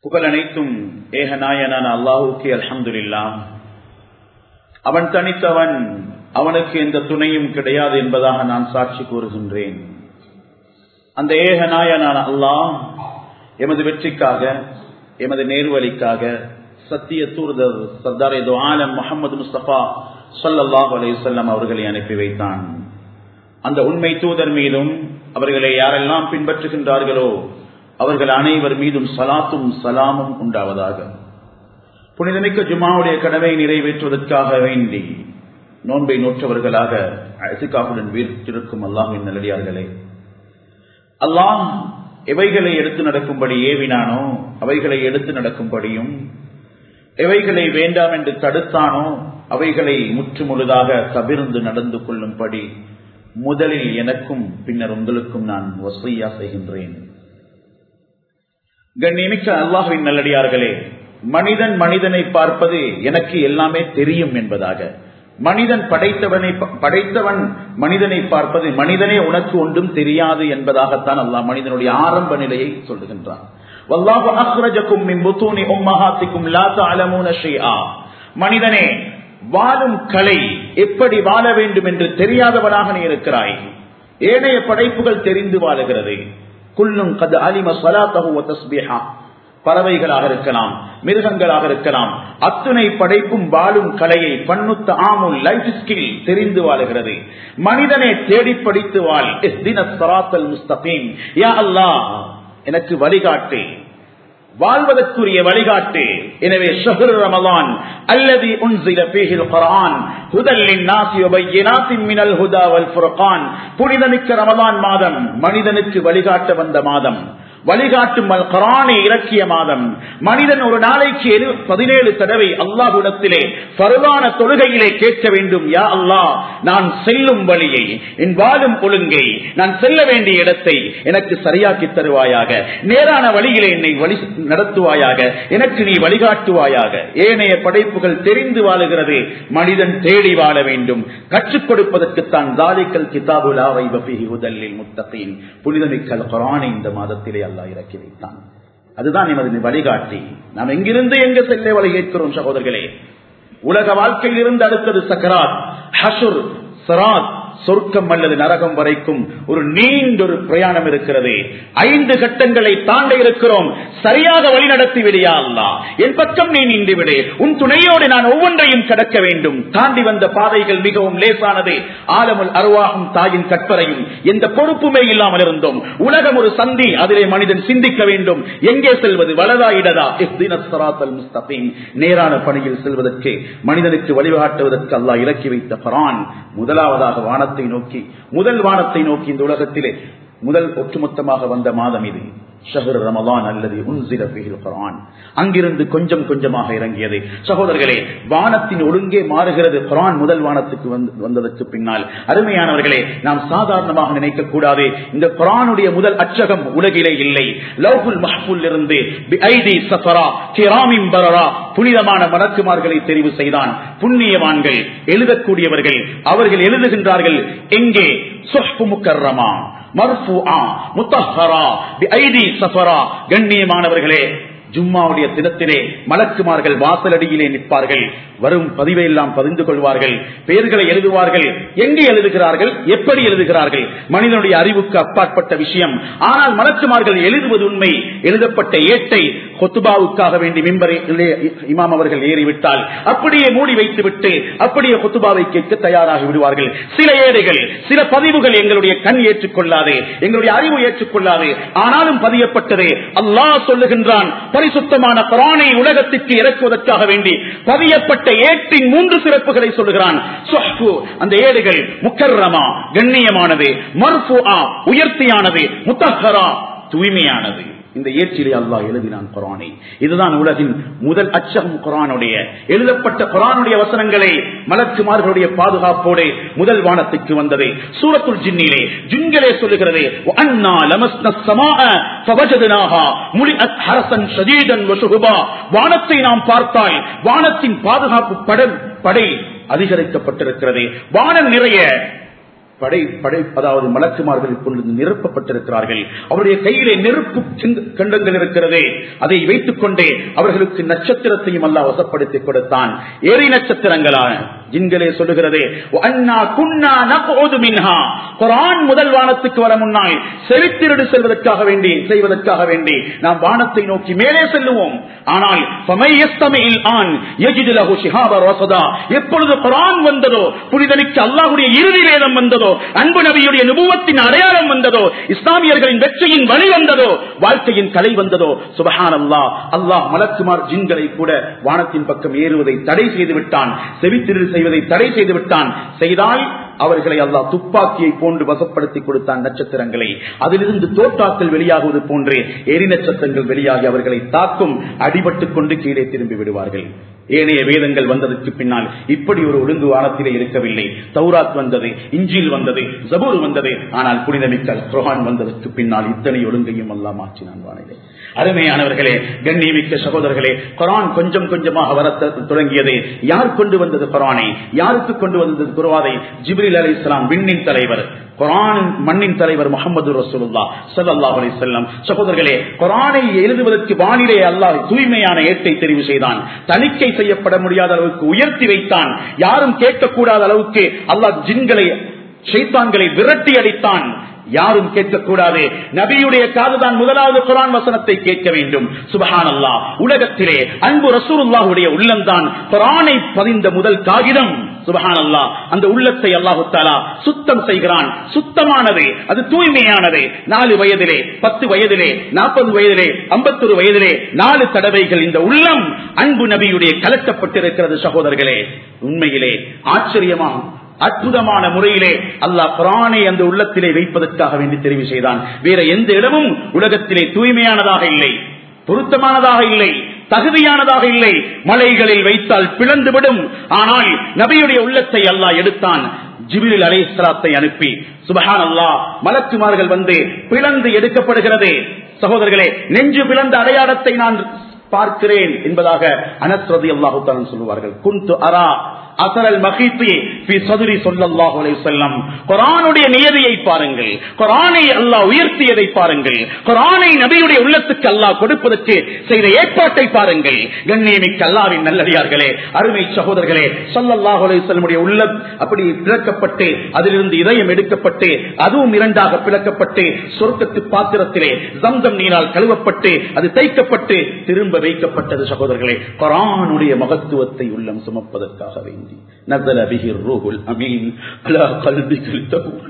புகழ் அனைத்தும் ஏகநாயனான அல்லாஹுக்கு அல்ஹம்துலில்லா அவன் தனித்தவன் அவனுக்கு எந்த துணையும் கிடையாது என்பதாக நான் சாட்சி கூறுகின்றேன் அந்த ஏகநாயனான அல்லாஹ் எமது வெற்றிக்காக எமது நேர்வழிக்காக சத்திய தூர்தர் சர்தார் ஏதோ ஆலம் முகமது முஸ்தபா சொல்லல்லாஹ் அலையுசல்லம் அவர்களை அனுப்பி வைத்தான் அந்த உண்மை தூதர் மீதும் அவர்களை யாரெல்லாம் பின்பற்றுகின்றார்களோ அவர்கள் அனைவர் மீதும் சலாத்தும் சலாமும் உண்டாவதாக புனிதமிக்க ஜுமாவுடைய கடவை நிறைவேற்றுவதற்காக வேண்டி நோன்பை நோற்றவர்களாக அசிகாப்புடன் வீர்த்திருக்கும் அல்லாஹின் நல்லடியார்களே அல்லாஹ் எவைகளை எடுத்து நடக்கும்படி ஏவினானோ அவைகளை எடுத்து நடக்கும்படியும் எவைகளை வேண்டாம் என்று தடுத்தானோ அவைகளை முற்று முழுதாக தவிர்ந்து நடந்து கொள்ளும்படி முதலில் எனக்கும் பின்னர் உங்களுக்கும் நான் வசையா செய்கின்றேன் கண்ணியமிக்க அல்லாஹுவின் நல்லடியார்களே மனிதன் மனிதனை பார்ப்பது எனக்கு எல்லாமே தெரியும் என்பதாக மனிதன் படைத்தவனை படைத்தவன் மனிதனை பார்ப்பது மனிதனே உனக்கு ஒன்றும் தெரியாது என்பதாகத்தான் அல்லாஹ் மனிதனுடைய ஆரம்ப நிலையை சொல்லுகின்றான் மனிதனே வாழும் கலை எப்படி வாழ வேண்டும் என்று தெரியாதவனாக நீ இருக்கிறாய் ஏனைய படைப்புகள் தெரிந்து வாழுகிறது குல்லும் கது அலிம சலாத்தகு தஸ்பிஹா பறவைகளாக இருக்கலாம் மிருகங்களாக இருக்கலாம் அத்துணை படைப்பும் வாழும் கலையை பன்னுத்த ஆமுல் லைஃப் ஸ்கில் தெரிந்து வாழுகிறது மனிதனை தேடி படித்து வாழ் முஸ்தபீம் யா அல்லாஹ் எனக்கு வழிகாட்டு வாழ்வதற்குரிய வழிகாட்டு எனவே ஷஹர் ரமலான் அல்லது உன்சில பீஹில் குர்ஆன் ஹுதல் லின்னாசி வபையினாத்தின் மினல் ஹுதா வல் ஃபுர்கான் புனிதமிக்க ரமலான் மாதம் மனிதனுக்கு வழிகாட்ட வந்த மாதம் வழிகாட்டும் குரானை இறக்கிய மாதம் மனிதன் ஒரு நாளைக்கு பதினேழு தடவை அல்லாஹுடத்திலே பருவான தொழுகையிலே கேட்க வேண்டும் யா அல்லாஹ் நான் செல்லும் வழியை என் வாழும் ஒழுங்கை நான் செல்ல வேண்டிய இடத்தை எனக்கு சரியாக்கி தருவாயாக நேரான வழியிலே என்னை வழி நடத்துவாயாக எனக்கு நீ வழிகாட்டுவாயாக ஏனைய படைப்புகள் தெரிந்து வாழுகிறது மனிதன் தேடி வாழ வேண்டும் கற்றுக் கொடுப்பதற்குத்தான் தாலிக்கல் கிதாபுலாவை உதல்லில் முத்தகையின் புனிதமிக்கல் குரானை இந்த மாதத்திலே அல்லா இறக்கி வைத்தான் அதுதான் எமது வழிகாட்டி நாம் எங்கிருந்து எங்க செல்ல வழி கேட்கிறோம் சகோதரர்களே உலக வாழ்க்கையில் இருந்து அடுத்தது சக்கராத் ஹசுர் சராத் சொர்க்கம் அல்லது நரகம் வரைக்கும் ஒரு நீண்ட ஒரு பிரயாணம் இருக்கிறது ஐந்து கட்டங்களை தாண்ட இருக்கிறோம் சரியாக வழி நடத்தி விடியா அல்லா என் பக்கம் நீ நின்று விடு உன் துணையோடு நான் ஒவ்வொன்றையும் கடக்க வேண்டும் தாண்டி வந்த பாதைகள் மிகவும் லேசானது ஆலமுல் அருவாகும் தாயின் கற்பரையும் எந்த பொறுப்புமே இல்லாமல் இருந்தோம் உலகம் ஒரு சந்தி அதிலே மனிதன் சிந்திக்க வேண்டும் எங்கே செல்வது வலதா இடதா முஸ்தபீம் நேரான பணியில் செல்வதற்கு மனிதனுக்கு வழிகாட்டுவதற்கு அல்லாஹ் இறக்கி வைத்த பரான் முதலாவதாக வான வானத்தை நோக்கி முதல் வானத்தை நோக்கி இந்த உலகத்திலே முதல் ஒட்டுமொத்தமாக வந்த மாதம் இது ஷஹர் ரமலான் அல்லது உன்சில குரான் அங்கிருந்து கொஞ்சம் கொஞ்சமாக இறங்கியது சகோதரர்களே வானத்தின் ஒழுங்கே மாறுகிறது குரான் முதல் வானத்துக்கு வந்ததற்கு பின்னால் அருமையானவர்களே நாம் சாதாரணமாக நினைக்க கூடாது இந்த குரானுடைய முதல் அச்சகம் உலகிலே இல்லை லவ்ஹுல் மஹ்புல் இருந்து புனிதமான மலக்குமார்களை தெரிவு செய்தான் புண்ணியவான்கள் எழுதக்கூடியவர்கள் அவர்கள் எழுதுகின்றார்கள் எங்கே சொஹ்பு முக்கர்ரமா மர்ஃபூஆ முத்தஹரா பிஐடி சஃபரா கண்ணியமானவர்களே ஜும்மாவுடைய தினத்திலே மலக்குமார்கள் வாசலடியிலே நிற்பார்கள் வரும் பதிவை எல்லாம் பதிந்து கொள்வார்கள் பெயர்களை எழுதுவார்கள் எங்கே எழுதுகிறார்கள் எப்படி எழுதுகிறார்கள் மனிதனுடைய அறிவுக்கு அப்பாற்பட்ட விஷயம் ஆனால் மலக்குமார்கள் எழுதுவது உண்மை எழுதப்பட்ட ஏட்டை கொத்துபாவுக்காக வேண்டி மிம்பரை இமாம் அவர்கள் ஏறிவிட்டால் அப்படியே மூடி வைத்துவிட்டு அப்படியே கொத்துபாவை கேட்க தயாராகி விடுவார்கள் சில ஏழைகள் சில பதிவுகள் எங்களுடைய கண் ஏற்றுக்கொள்ளாது எங்களுடைய அறிவு ஏற்றுக்கொள்ளாது ஆனாலும் பதியப்பட்டது அல்லாஹ் சொல்லுகின்றான் பரிசுத்தமான குரானை உலகத்திற்கு இறக்குவதற்காக வேண்டி பதியப்பட்ட ஏட்டின் மூன்று சிறப்புகளை சொல்லுகிறான் அந்த ஏடுகள் முக்கர்ரமா கண்ணியமானது மர்ஃபு உயர்த்தியானது முத்தஹரா தூய்மையானது இந்த ஏற்றிலே அல்லாஹ் எழுதினான் குரானை இதுதான் உலகின் முதல் அச்சகம் குரானுடைய எழுதப்பட்ட குரானுடைய வசனங்களை மலக்குமார்களுடைய பாதுகாப்போடு முதல் வானத்துக்கு வந்தது சூரத்துல் ஜின்னிலே ஜின்களே சொல்லுகிறது அண்ணா லமஸ்ன சமாக ஃபவஜதனாஹா முலிஅத் ஹரசன் ஷதீதன் வசுகுபா வானத்தை நாம் பார்த்தால் வானத்தின் பாதுகாப்பு படம் படை அதிகரிக்கப்பட்டிருக்கிறது வானம் நிறைய படை படை அதாவது மலக்குமார்கள் இப்பொழுது நிரப்பப்பட்டிருக்கிறார்கள் அவருடைய கையிலே நெருப்பு சிங்க- கண்டங்கள் இருக்கிறதே அதை வைத்துக் கொண்டே அவர்களுக்கு நட்சத்திரத்தையும் அல்லாஹ் வசப்படுத்திக் கொடுத்தான் ஏறி நட்சத்திரங்களான ஜின்களே சொல்லுகிறதே "வஅன்னா குன்னா நக்உது மின்ஹா." குர்ஆன் முதல் வானத்துக்கு வர முன்னால் செவித்திருடு செல்வதற்காக வேண்டி செய்வதற்காக வேண்டி நாம் வானத்தை நோக்கி மேலே செல்லுவோம் ஆனால் فَمَن يَسْتَمِعِ الْآنِ يَجِدْ لَهُ شِهَابًا رَصَدًا. எப்பொழுது குர்ஆன் வந்ததோ புனிதமிக்க அல்லாஹ்வுடைய இறுதி வேதம் வந்ததோ அன்பு நபியுடைய நுபுவத்தின் அடையாளம் வந்ததோ இஸ்லாமியர்களின் வெற்றியின் வழி வந்ததோ வாழ்க்கையின் கலை வந்ததோ சுபஹான் அல்லாஹ் அல்லாஹ் மலக்குமார் ஜின்களை கூட வானத்தின் பக்கம் ஏறுவதை தடை செய்து விட்டான் செவித்திரு செய்வதை தடை செய்து விட்டான் செய்தால் அவர்களை அல்லாஹ் துப்பாக்கியை போன்று வசப்படுத்தி கொடுத்தான் நட்சத்திரங்களை அதிலிருந்து தோட்டாக்கள் வெளியாகுவது போன்றே எரி நட்சத்திரங்கள் வெளியாகி அவர்களை தாக்கும் அடிபட்டுக் கொண்டு கீழே திரும்பி விடுவார்கள் ஏனைய வேதங்கள் வந்ததற்கு பின்னால் இப்படி ஒரு ஒழுங்கு வானத்திலே இருக்கவில்லை தௌராத் வந்தது இஞ்சில் வந்தது ஜபூர் வந்தது ஆனால் புனிதமிக்க குர்ஆன் வந்ததற்கு பின்னால் இத்தனை ஒழுங்கையும் அல்லாஹ் மாற்றினான் வானிலை அருமையானவர்களே கண்ணியமிக்க சகோதரர்களே குரான் கொஞ்சம் கொஞ்சமாக வர தொடங்கியது யார் கொண்டு வந்தது குரானை யாருக்கு கொண்டு வந்தது குருவாதை ஜிப்ரில் அலி இஸ்லாம் விண்ணின் தலைவர் குரான் மண்ணின் தலைவர் முகமது ரசூலுல்லா ஸல்லல்லாஹு அலைஹி வஸல்லம் சகோதரர்களே குரானை எழுதுவதற்கு வானிலே அல்லாஹ் தூய்மையான ஏட்டை தெரிவு செய்தான் தணிக்கை செய்யப்பட முடியாத அளவுக்கு உயர்த்தி வைத்தான் யாரும் கேட்கக்கூடாத அளவுக்கு அல்லாஹ் ஜின்களை ஷைத்தான்களை விரட்டி அடித்தான் யாரும் கேட்கக்கூடாது நபியுடைய காதுதான் முதலாவது குரான் வசனத்தை கேட்க வேண்டும் சுபஹான் அல்லாஹ் உலகத்திலே அன்பு ரசூலுல்லாஹுடைய உள்ளம்தான் குரானை பதிந்த முதல் காகிதம் சுபஹான் அல்லாஹ் அந்த உள்ளத்தை அல்லாஹு தாலா சுத்தம் செய்கிறான் சுத்தமானது அது தூய்மையானது நாலு வயதிலே பத்து வயதிலே நாற்பது வயதிலே ஐம்பத்தொரு வயதிலே நாலு தடவைகள் இந்த உள்ளம் அன்பு நபியுடைய கலட்டப்பட்டிருக்கிறது சகோதரர்களே உண்மையிலே ஆச்சரியமா அற்புதமான முறையிலே அல்லாஹ் குரானை அந்த உள்ளத்திலே வைப்பதற்காக வேண்டி தெரிவு செய்தான் வேற எந்த இடமும் உலகத்திலே தூய்மையானதாக இல்லை பொருத்தமானதாக இல்லை தகுதியானதாக இல்லை மலைகளில் வைத்தால் பிளந்துவிடும் ஆனால் நபியுடைய உள்ளத்தை அல்லாஹ் எடுத்தான் ஜிபிரில் அலைஸ்லாத்தை அனுப்பி சுபஹான் அல்லாஹ் மலக்குமார்கள் வந்து பிளந்து எடுக்கப்படுகிறது சகோதரர்களே நெஞ்சு பிளந்த அடையாளத்தை நான் பார்க்கிறேன் என்பதாக அனஸ்ரதி அல்லாஹு சொல்லுவார்கள் குந்து அரா அசரல் மகித்தி பி சதுரி சொல்லல்லாஹு அலைஹி வஸல்லம் குர்ஆனுடைய நியதியை பாருங்கள் குர்ஆனை அல்லாஹ் உயர்த்தியதை பாருங்கள் குர்ஆனை நபியுடைய உள்ளத்துக்கு அல்லாஹ் கொடுப்பதற்கு செய்த ஏற்பாட்டை பாருங்கள் கண்ணியமிக்க அல்லாஹ்வின் நல்லடியார்களே அருமை சகோதரர்களே ஸல்லல்லாஹு அலைஹி வஸல்லமுடைய உள்ளம் அப்படி பிளக்கப்பட்டு அதிலிருந்து இதயம் எடுக்கப்பட்டு அதுவும் இரண்டாக பிளக்கப்பட்டு சொர்க்கத்து பாத்திரத்திலே ஜம்சம் நீரால் கழுவப்பட்டு அது தைக்கப்பட்டு திரும்ப வைக்கப்பட்டது சகோதரர்களே குர்ஆனுடைய மகத்துவத்தை உள்ளம் சுமப்பதற்காக வேண்டி நஸல பிஹி ரூஹுல் அமீன் அலா கல்பிக லிதகூன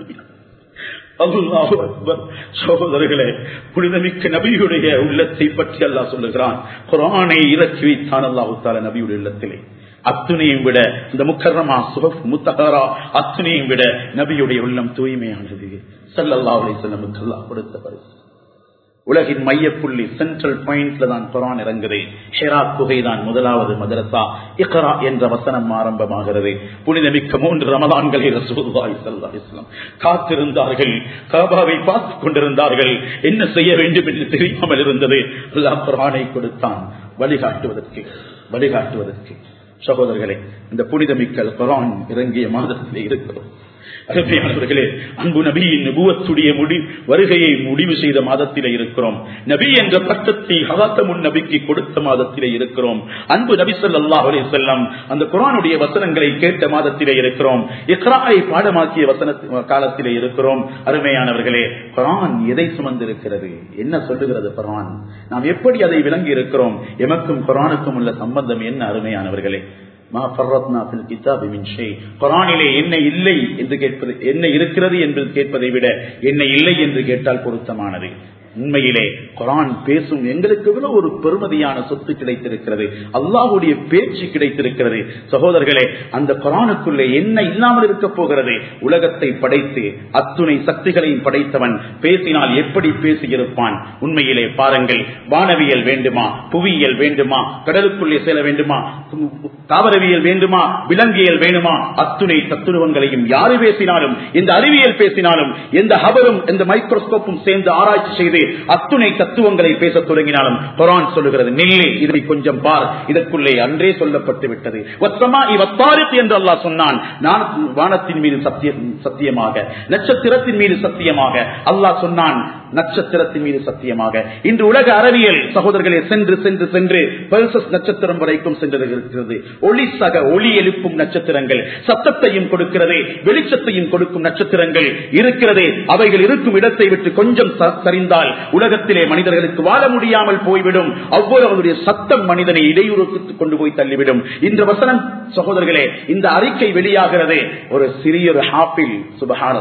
அல்லாஹு அக்பர் சகோதரர்களே புனிதமிக்க நபியுடைய உள்ளத்தை பற்றி அல்லாஹ் சொல்லுகிறான் குரானை இறக்கி வைத்தான் அல்லாஹு தால நபியுடைய உள்ளத்திலே அத்துணையும் விட இந்த முக்கரமா சுகப் முத்தகரா அத்துணையும் விட நபியுடைய உள்ளம் தூய்மையானது சல்லல்லாஹு அலைஹி வஸல்லம் அல்லாஹ் கொடுத்த பரிசு உலகின் மையப்புள்ளி சென்ட்ரல் பாயிண்ட்ல தான் குரான் இறங்குது ஷெரா குகை தான் முதலாவது மதரசா இக்ரா என்ற வசனம் ஆரம்பமாகிறது புனிதமிக்க மூன்று ரமதான்களை ரசூலுல்லாஹி ஸல்லல்லாஹு அலைஹி வஸல்லம் காத்திருந்தார்கள் காபாவை பார்த்துக் கொண்டிருந்தார்கள் என்ன செய்ய வேண்டும் என்று தெரியாமல் இருந்தது அல்லாஹ் குரானை கொடுத்தான் வழிகாட்டுவதற்கு வழிகாட்டுவதற்கு சகோதரர்களே இந்த புனிதமிக்க குரான் இறங்கிய மாதத்திலே இருக்கிறோம் அருமையானவர்களே அன்பு நபியின் நுபுவத்துடைய முடி வருகையை முடிவு செய்த மாதத்திலே இருக்கிறோம் நபி என்ற பட்டத்தை ஹவாத்தமுன் நபிக்கு கொடுத்த மாதத்திலே இருக்கிறோம் அன்பு நபி ஸல்லல்லாஹு அலைஹி வஸல்லம் அந்த குர்ஆனுடைய வசனங்களை கேட்ட மாதத்திலே இருக்கிறோம் இக்ராயை பாடமாக்கிய வசன காலத்திலே இருக்கிறோம் அருமையானவர்களே குர்ஆன் எதை சுமந்திருக்கிறது என்ன சொல்லுகிறது குர்ஆன் நாம் எப்படி அதை விளங்கி இருக்கிறோம் எமக்கும் குர்ஆனுக்கும் உள்ள சம்பந்தம் என்ன அருமையானவர்களே குரானிலே என்ன இல்லை என்று கேட்பது என்ன இருக்கிறது என்று கேட்பதை விட என்ன இல்லை என்று கேட்டால் பொருத்தமானது உண்மையிலே குரான் பேசும் எங்களுக்கு விட ஒரு பெருமதியான சொத்து கிடைத்திருக்கிறது அல்லாஹுடைய பேச்சு கிடைத்திருக்கிறது சகோதரர்களே அந்த குரானுக்குள்ளே என்ன இல்லாமல் இருக்க போகிறது உலகத்தை படைத்து அத்துணை சக்திகளையும் படைத்தவன் பேசினால் எப்படி பேசியிருப்பான் உண்மையிலே பாருங்கள் வானவியல் வேண்டுமா புவியியல் வேண்டுமா கடலுக்குள்ளே செல்ல வேண்டுமா தாவரவியல் வேண்டுமா விலங்கியல் வேண்டுமா அத்துணை தத்துருவங்களையும் யாரு பேசினாலும் எந்த அறிவியல் பேசினாலும் எந்த ஹபரும் எந்த மைக்ரோஸ்கோப்பும் சேர்ந்து ஆராய்ச்சி செய்து அத்துணை தத்துவங்களை பேசத் தொடங்கினாலும் குரான் சொல்லுகிறது நில்லு இதை கொஞ்சம் பார் இதற்குள்ளே அன்றே சொல்லப்பட்டு விட்டது வத்தமா இவத்தாரித்து என்று அல்லாஹ் சொன்னான் நான் வானத்தின் மீது சத்தியம் சத்தியமாக நட்சத்திரத்தின் மீது சத்தியமாக அல்லாஹ் சொன்னான் நட்சத்திரத்தின் மீது சத்தியமாக இன்று உலக அறிவியல் சகோதரர்களே சென்று சென்று சென்று பல்சஸ் நட்சத்திரம் வரைக்கும் சென்றிருக்கிறது ஒளி சக ஒளி எழுப்பும் நட்சத்திரங்கள் சத்தத்தையும் கொடுக்கிறது வெளிச்சத்தையும் கொடுக்கும் நட்சத்திரங்கள் இருக்கிறதே அவைகள் இருக்கும் இடத்தை விட்டு கொஞ்சம் ச- சரிந்தால் உலகத்திலே மனிதர்களுக்கு வாழ முடியாமல் போய்விடும் அவ்வளவுடைய சத்தம் மனிதனை இடையூறுக்கு கொண்டு போய் தள்ளிவிடும் இந்த வசனம் சகோதரர்களே இந்த அறிக்கை வெளியாகிறது ஒரு சிறிய ஒரு ஹாப்பில் சுபஹான்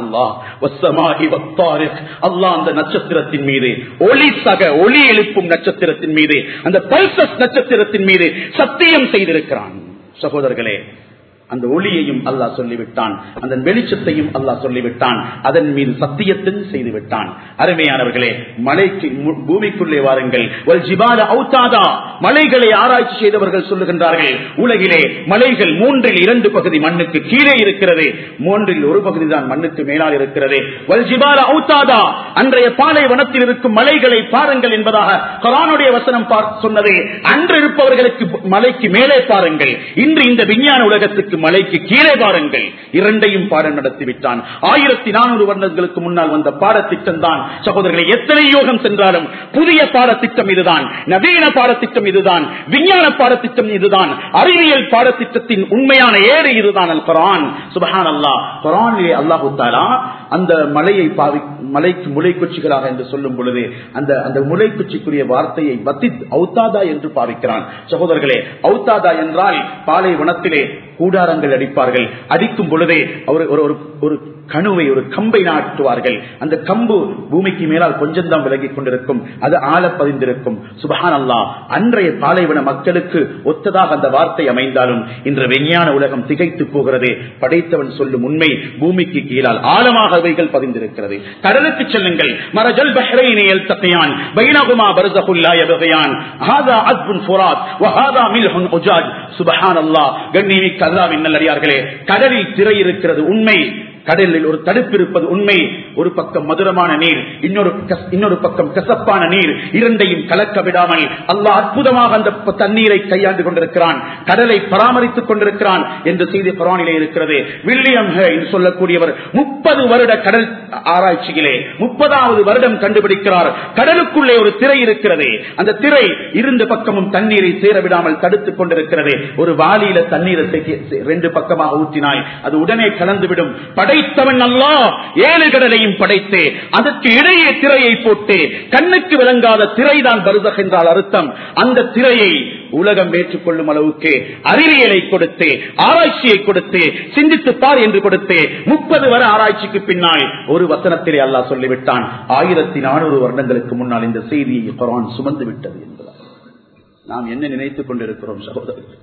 அல்லாஹ் அந்த நட்சத்திரத்தின் மீது ஒளி சக ஒளி எழுப்பும் நட்சத்திரத்தின் மீது அந்த பல்சஸ் நட்சத்திரத்தின் மீது சத்தியம் செய்திருக்கிறான் சகோதரர்களே அந்த ஒளியையும் அல்லாஹ் சொல்லிவிட்டான் அந்த வெளிச்சத்தையும் அல்லாஹ் சொல்லிவிட்டான் அதன் மீது சத்தியத்தையும் செய்து விட்டான் அருமையானவர்களே மலைக்கு மு- பூமிக்குள்ளே வாருங்கள் வல் ஜிபால அவுத்தாதா மலைகளை ஆராய்ச்சி செய்தவர்கள் சொல்லுகின்றார்கள் உலகிலே மலைகள் மூன்றில் இரண்டு பகுதி மண்ணுக்கு கீழே இருக்கிறது மூன்றில் ஒரு பகுதி தான் மண்ணுக்கு மேலால் இருக்கிறது வல் ஜிபால அவுத்தாதா அன்றைய பாலைவனத்தில் இருக்கும் மலைகளை பாருங்கள் என்பதாக குரானுடைய வசனம் பார்- சொன்னது அன்று இருப்பவர்களுக்கு மலைக்கு மேலே பாருங்கள் இன்று இந்த விஞ்ஞான உலகத்துக்கு மலைக்கு கீழே பாருங்கள் இரண்டையும் பாடம் நடத்திவிட்டான் ஆயிரத்தி நானூறு வருடங்களுக்கு முன்னால் வந்த பாடத்திட்டம் தான் சகோதரர்களை எத்தனை யோகம் சென்றாலும் புதிய பாடத்திட்டம் இதுதான் நவீன பாடத்திட்டம் இதுதான் விஞ்ஞான பாடத்திட்டம் இதுதான் அறிவியல் பாடத்திட்டத்தின் உண்மையான ஏறு இதுதான் அல் குரான் சுபஹான் அல்லாஹ் குரானிலே அல்லாஹு தாலா அந்த மலையை பாவி மலைக்கு முளைக்குச்சிகளாக என்று சொல்லும் பொழுது அந்த அந்த முளைக்குச்சிக்குரிய வார்த்தையை வத்தித் அவுத்தாதா என்று பாவிக்கிறான் சகோதரர்களே அவுத்தாதா என்றால் பாலைவனத்திலே கூடாரங்கள் அடிப்பார்கள் அடிக்கும் பொழுதே ஒரு ஒரு- ஒரு ஒரு கணுவை ஒரு கம்பை நாட்டுவார்கள் அந்த கம்பு பூமிக்கு மேலால் கொஞ்சம் தான் விலகிக் கொண்டிருக்கும் அது ஆழ பதிந்திருக்கும் சுபஹான் அல்லாஹ் அன்றைய பாலைவன மக்களுக்கு ஒத்ததாக அந்த வார்த்தை அமைந்தாலும் இன்று விஞ்ஞான உலகம் திகைத்து போகிறது படைத்தவன் சொல்லும் உண்மை பூமிக்கு கீழால் ஆழமாக அவைகள் பதிந்திருக்கிறது கடலுக்கு செல்லுங்கள் மரஜல் பஹ்ரைனி யல்தகியான் பைனஹுமா பர்ஸகுல் லா யபகியான் ஹாதா அஸ்புன் ஃபுராத் வஹாதா மில்ஹுன் உஜாஜ் சுப்ஹானல்லாஹ் கண்ணியமிக்க அல்லாஹ்வின் நல்லடியார்களே கடலில் திரை இருக்கிறது உண்மை கடலில் ஒரு தடுப்பு இருப்பது உண்மை ஒரு பக்கம் மதுரமான நீர் இன்னொரு கஸ்- இன்னொரு பக்கம் கசப்பான நீர் இரண்டையும் கலக்க விடாமல் அல்லாஹ் அற்புதமாக அந்த ப- தண்ணீரை கையாண்டு கொண்டிருக்கிறான் கடலை பராமரித்துக் கொண்டிருக்கிறான் என்ற செய்தி குரானிலே இருக்கிறது வில்லியம் ஹே என்று சொல்லக்கூடியவர் முப்பது வருட கடல் ஆராய்ச்சியிலே முப்பதாவது வருடம் கண்டுபிடிக்கிறார் கடலுக்குள்ளே ஒரு திரை இருக்கிறது அந்த திரை இருந்த பக்கமும் தண்ணீரை சேர விடாமல் தடுத்துக் கொண்டிருக்கிறது ஒரு வாளியில தண்ணீரை செக்கி- செ- ரெண்டு பக்கமாக ஊற்றினாய் அது உடனே கலந்துவிடும் படைத்தவன் அல்லா ஏழு கடலையும் படைத்து அதற்கு இடையே திரையை போட்டு கண்ணுக்கு விளங்காத திரைதான் பருதக் என்றால் அர்த்தம் அந்த திரையை உலகம் ஏற்றுக்கொள்ளும் அளவுக்கு அறிவியலை கொடுத்து ஆராய்ச்சியை கொடுத்து சிந்தித்து பார் என்று கொடுத்து முப்பது வர ஆராய்ச்சிக்கு பின்னால் ஒரு வசனத்திலே அல்லாஹ் சொல்லிவிட்டான் ஆயிரத்தி நானூறு வருடங்களுக்கு முன்னால் இந்த செய்தியை குரான் சுமந்து விட்டது என்பதால் நாம் என்ன நினைத்துக் கொண்டிருக்கிறோம் சகோதரர்கள்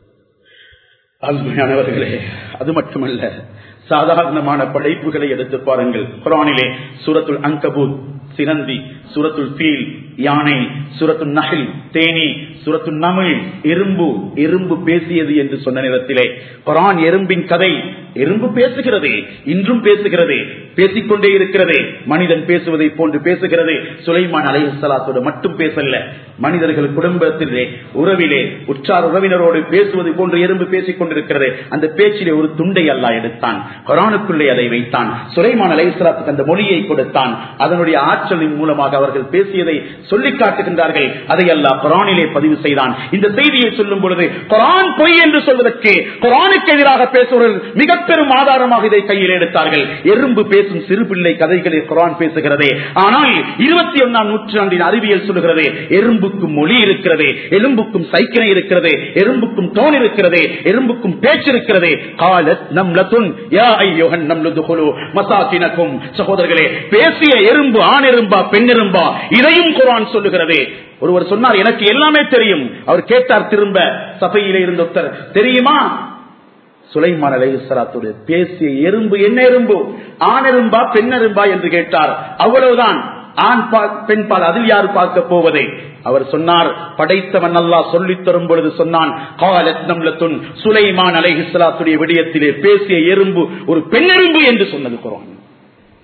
அருமையானவர்களே அது மட்டுமல்ல சாதாரணமான படைப்புகளை எடுத்து பாருங்கள் குரானிலே சூரத்துல் அங்கபூத் சினந்தி சூரத்துல் ஃபீல் யானை சூரத்துல் நஹில் தேனி சூரத்துல் நமிழ் எறும்பு எறும்பு பேசியது என்று சொன்ன நேரத்திலே குரான் எறும்பின் கதை எறும்பு பேசுகிறது இன்றும் பேசுகிறது பேசிக்கொண்டே இருக்கிறது மனிதன் பேசுவதை போன்று பேசுகிறது சுலைமான் அலைஹலாத்தோடு மட்டும் பேசல மனிதர்கள் குடும்பத்திலே உறவிலே உற்றார் உறவினரோடு பேசுவது போன்று எறும்பு பேசிக் கொண்டிருக்கிறது அந்த பேச்சிலே ஒரு துண்டை அல்லாஹ் எடுத்தான் குரானுக்குள்ளே அதை வைத்தான் சுலைமான் அலைஹலாத்துக்கு அந்த மொழியை கொடுத்தான் அதனுடைய ஆற்றலின் மூலமாக அவர்கள் பேசியதை சொல்லிக் காட்டுகின்றார்கள் அதை அல்லாஹ் குரானிலே பதிவு செய்தான் இந்த செய்தியை சொல்லும் பொழுது குரான் பொய் என்று சொல்வதற்கு குரானுக்கு எதிராக பேசுவவர்கள் மிக பெரும் ஆதாரமாக இதை கையில் எடுத்தார்கள் எறும்பு பேசும் சிறு பிள்ளை கதைகளை குரான் பேசுகிறதே ஆனால் இருபத்தி ஒன்னாம் நூற்றாண்டின் அறிவியல் சொல்லுகிறது எறும்புக்கும் மொழி இருக்கிறது எறும்புக்கும் சைக்கிளை இருக்கிறது எறும்புக்கும் டோன் இருக்கிறது எறும்புக்கும் பேச்சு இருக்கிறது காலத் நம்லத்துன் யா ஐயோகன் நம்லுதுகுலு மசாக்கினக்கும் சகோதரர்களே பேசிய எறும்பு ஆண் எறும்பா பெண் எறும்பா இதையும் குரான் சொல்லுகிறது ஒருவர் சொன்னார் எனக்கு எல்லாமே தெரியும் அவர் கேட்டார் திரும்ப சபையிலே இருந்த ஒருத்தர் தெரியுமா சுலைமான் அலைஹிஸ்ஸலாத்துடைய பேசிய எறும்பு என்ன எறும்பு ஆண் எறும்பா பெண் எறும்பா என்று கேட்டார் அவ்வளவுதான் ஆண் பால் பெண் பால் அதில் யார் பார்க்க போவதே அவர் சொன்னார் படைத்தவன் அல்லாஹ் சொல்லித் தரும் பொழுது சொன்னான் காலத் நம்லத்துன் சுலைமான் அலைஹிஸ்ஸலாத்துடைய விடயத்திலே பேசிய எறும்பு ஒரு பெண் எறும்பு என்று சொன்னது குரான்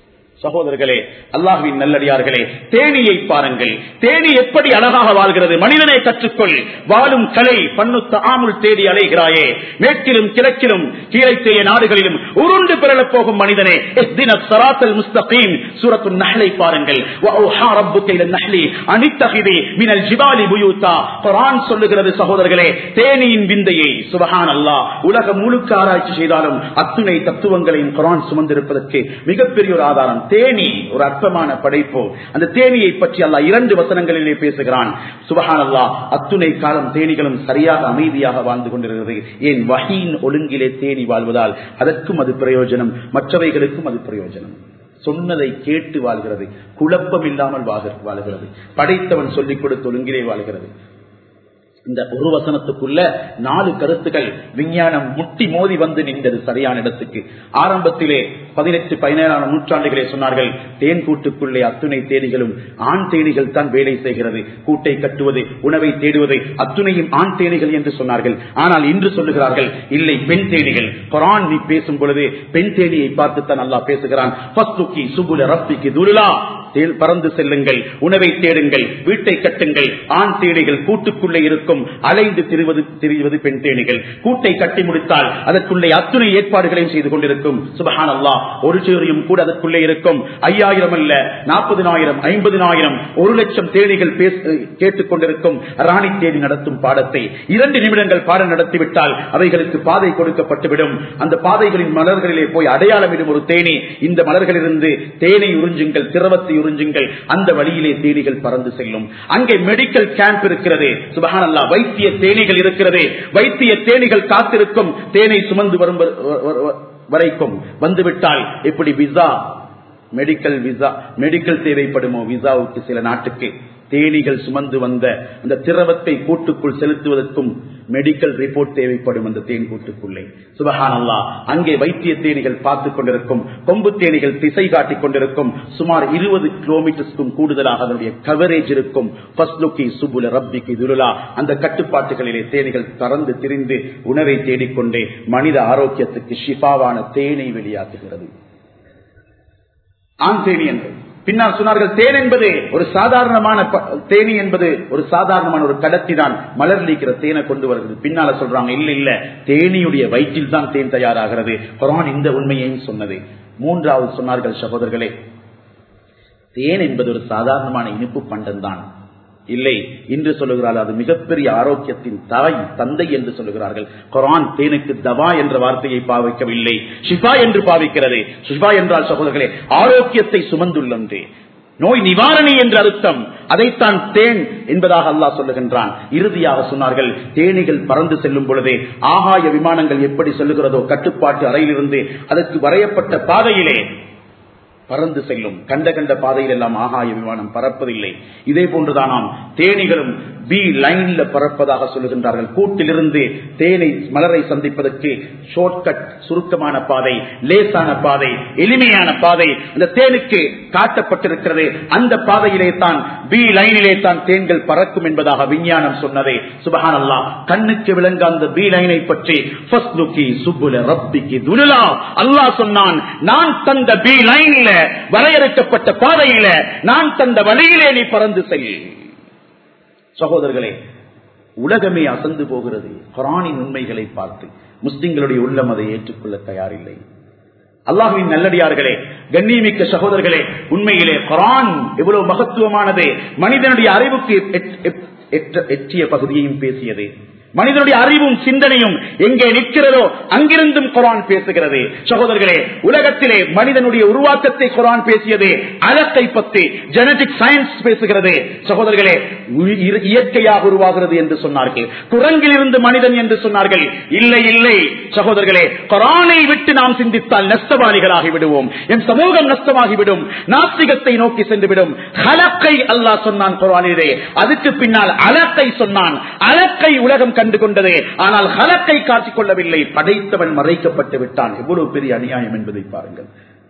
சகோதரர்களே அல்லாஹுவின் நல்லடியார்களே தேனியை பாருங்கள் தேனி எப்படி அழகாக வாழ்கிறது மனிதனை கற்றுக்கொள் வாழும் கலை பண்ணுத்த ஆமுல் தேடி அலைகிறாயே மேற்கிலும் கிழக்கிலும் கீழைத்தேய நாடுகளிலும் உருண்டு பிறழப் போகும் மனிதனே இஹ்தின ஸிராத்தல் முஸ்தகீம் சூரத்துன் நஹ்லை பாருங்கள் வஅௌஹா ரப்புக இலன் நஹ்லி அனித்தகிதி மினல் ஜிபாலி புயூதா குர்ஆன் சொல்லுகிறது சகோதரர்களே தேனியின் விந்தையை சுபஹானல்லாஹ் உலகம் முழுக்க ஆராய்ச்சி செய்தாலும் அத்துணை தத்துவங்களையும் குர்ஆன் சுமந்திருப்பதற்கு மிகப்பெரிய ஒரு ஆதாரம் தேனி ஒரு அற்பமான படைப்பு அந்த தேனியை பற்றி அல்லாஹ் இரண்டு வசனங்களிலே பேசுகிறான் சுபஹான் அல்லாஹ் அத்துணை காலம் தேனிகளும் சரியாக அமைதியாக வாழ்ந்து கொண்டிருக்கிறது ஏன் வகையின் ஒழுங்கிலே தேனி வாழ்வதால் அதற்கும் அது பிரயோஜனம் மற்றவைகளுக்கும் அது பிரயோஜனம் சொன்னதை கேட்டு வாழ்கிறது குழப்பம் இல்லாமல் வாக- வாழுகிறது படைத்தவன் சொல்லிக் கொடுத்த ஒழுங்கிலே வாழ்கிறது இந்த ஒரு வசனத்துக்குள்ள நாலு கருத்துக்கள் விஞ்ஞானம் முட்டி மோதி வந்து நின்றது சரியான இடத்துக்கு ஆரம்பத்திலே பதினெட்டு பதினேழாம் நூற்றாண்டுகளே சொன்னார்கள் தேன் கூட்டுக்குள்ளே அத்துணை தேனிகளும் ஆண் தேனிகள் தான் வேலை செய்கிறது கூட்டை கட்டுவது உணவை தேடுவது அத்துணையும் ஆண் தேனிகள் என்று சொன்னார்கள் ஆனால் இன்று சொல்லுகிறார்கள் இல்லை பெண் தேனிகள் குரான் நீ பேசும் பொழுது பெண் தேனியை பார்த்துத்தான் அல்லாஹ் பேசுகிறான் ஃபஸ்துக்கி சுபுல ரப்பிக்கு துருளா தேல் பறந்து செல்லுங்கள் உணவை தேடுங்கள் வீட்டை கட்டுங்கள் ஆண் தேனிகள் கூட்டுக்குள்ளே இருக்கும் அலைந்து திரிவது திரிவது பெண் தேனிகள் கூட்டை கட்டி முடித்தால் அதற்குள்ளே அத்துணை ஏற்பாடுகளையும் செய்து கொண்டிருக்கும் சுபஹான் அல்லாஹ் ஒரு சேரியும் கூட அதற்குள்ளே இருக்கும் ஐயாயிரம் அல்ல நாற்பதினாயிரம் ஐம்பதினாயிரம் ஒரு லட்சம் தேனிகள் பேச கேட்டுக் கொண்டிருக்கும் ராணி தேடி நடத்தும் பாடத்தை இரண்டு நிமிடங்கள் பாடம் நடத்திவிட்டால் அவைகளுக்கு பாதை கொடுக்கப்பட்டுவிடும் அந்த பாதைகளின் மலர்களிலே போய் அடையாளமிடும் ஒரு தேனி இந்த மலர்களிலிருந்து தேனை உறிஞ்சுங்கள் திரவத்தை உறிஞ்சுங்கள் அந்த வழியிலே தேனிகள் பறந்து செல்லும் அங்கே மெடிக்கல் கேம்ப் இருக்கிறது சுபஹானல்லா வைத்திய தேனிகள் இருக்கிறது வைத்திய தேனிகள் காத்திருக்கும் தேனை சுமந்து வரும் வ- வ- வ- வரைக்கும் வந்துவிட்டால் எப்படி விசா மெடிக்கல் விசா மெடிக்கல் தேவைப்படுமோ விசாவுக்கு சில நாட்டுக்கு தேனிகள் சுமந்து வந்த அந்த திரவத்தை கூட்டுக்குள் செலுத்துவதற்கும் மெடிக்கல் ரிப்போர்ட் தேவைப்படும் அந்த தேன் கூட்டுக்குள்ளே சுபஹானல்லா அங்கே வைத்திய தேனிகள் பார்த்துக் கொண்டிருக்கும் கொம்பு தேனிகள் திசை காட்டிக் கொண்டிருக்கும் சுமார் இருபது கிலோமீட்டர்ஸ்க்கும் கூடுதலாக அதனுடைய கவரேஜ் இருக்கும் ஃபஸ்லுக்கி சுபுல ரப்பிக்கு துருளா அந்த கட்டுப்பாட்டுகளிலே தேனிகள் பறந்து திரிந்து உணவை தேடிக்கொண்டே மனித ஆரோக்கியத்துக்கு ஷிஃபாவான தேனை வெளியாக்குகிறது ஆண் தேனி என்று பின்னால் சொன்னார்கள் தேன் என்பது ஒரு சாதாரணமான ப- தேனி என்பது ஒரு சாதாரணமான ஒரு கடத்தி தான் மலர் நீக்கிற தேனை கொண்டு வருகிறது பின்னால சொல்றாங்க இல்ல இல்ல தேனியுடைய வயிற்றில் தான் தேன் தயாராகிறது குரான் இந்த உண்மையையும் சொன்னது மூன்றாவது சொன்னார்கள் சகோதரர்களே தேன் என்பது ஒரு சாதாரணமான இனிப்பு பண்டம் தான் இல்லை இன்று சொல்லுகிறார்கள் அது மிகப்பெரிய ஆரோக்கியத்தின் தாய் தந்தை என்று சொல்லுகிறார்கள் குரான் தேனுக்கு தவா என்ற வார்த்தையை பாவிக்கவில்லை ஷிஃபா என்று பாவிக்கிறது ஷிஃபா என்றால் சகோதரர்களே ஆரோக்கியத்தை சுமந்துள்ளன்றே நோய் நிவாரணி என்று அர்த்தம் அதைத்தான் தேன் என்பதாக அல்லாஹ் சொல்லுகின்றான் இறுதியாக சொன்னார்கள் தேனிகள் பறந்து செல்லும் பொழுதே ஆகாய விமானங்கள் எப்படி செல்லுகிறதோ கட்டுப்பாட்டு அறையிலிருந்து அதற்கு வரையப்பட்ட பாதையிலே பறந்து செல்லும் கண்ட கண்ட பாதையில் எல்லாம் ஆகாய விமானம் பறப்பதில்லை இதே போன்றுதானாம் தேனிகளும் பி லைன்ல பறப்பதாக சொல்லுகின்றார்கள் கூட்டிலிருந்து தேனை மலரை சந்திப்பதற்கு ஷார்ட்கட் சுருக்கமான பாதை லேசான பாதை எளிமையான பாதை அந்த தேனுக்கு காட்டப்பட்டிருக்கிறது அந்த பாதையிலே தான் பி லைனிலே தான் தேன்கள் பறக்கும் என்பதாக விஞ்ஞானம் சொன்னதே சுபஹான் அல்லா கண்ணுக்கு விளங்க அந்த பி லைனை பற்றி ஃபஸ்லுக்கி சுப்புல ரப்பிக்கு துலுலா அல்லாஹ் சொன்னான் நான் தந்த பி லைன்ல வரையறுக்கப்பட்ட பாதையில நான் தந்த வழியிலே நீ பறந்து செல் சகோதரர்களே உலகமே அசந்து போகிறது குரானின் உண்மைகளை பார்த்து முஸ்லிம்களுடைய உள்ளம் அதை ஏற்றுக்கொள்ள தயாரில்லை அல்லாஹுவின் நல்லடியார்களே கண்ணியமிக்க சகோதரர்களே உண்மையிலே குரான் எவ்வளவு மகத்துவமானது மனிதனுடைய அறிவுக்கு எட்- எட்- எட்ட- எட்டிய பகுதியையும் பேசியது மனிதனுடைய அறிவும் சிந்தனையும் எங்கே நிற்கிறதோ அங்கிருந்தும் குரான் பேசுகிறது சகோதரர்களே உலகத்திலே மனிதனுடைய உருவாக்கத்தை குரான் பேசியது அலக்கை பற்றி ஜெனடிக் சயின்ஸ் பேசுகிறது சகோதரர்களே உயி- இரு- இயற்கையாக உருவாகிறது என்று சொன்னார்கள் குரங்கிலிருந்து மனிதன் என்று சொன்னார்கள் இல்லை இல்லை சகோதரர்களே குரானை விட்டு நாம் சிந்தித்தால் நஷ்டவாளிகளாகி விடுவோம் என் சமூகம் நஷ்டமாகிவிடும் நாஸ்திகத்தை நோக்கி சென்றுவிடும் ஹலக்கை அல்லாஹ் சொன்னான் குரானிலே அதுக்கு பின்னால் அலக்கை சொன்னான் அலக்கை உலகம் கண்டு கொண்டது ஆனால் ஹலக்கை காட்டிக் கொள்ளவில்லை படைத்தவன் மறைக்கப்பட்டு விட்டான் எவ்வளவு பெரிய அநியாயம் என்பதை பாருங்கள்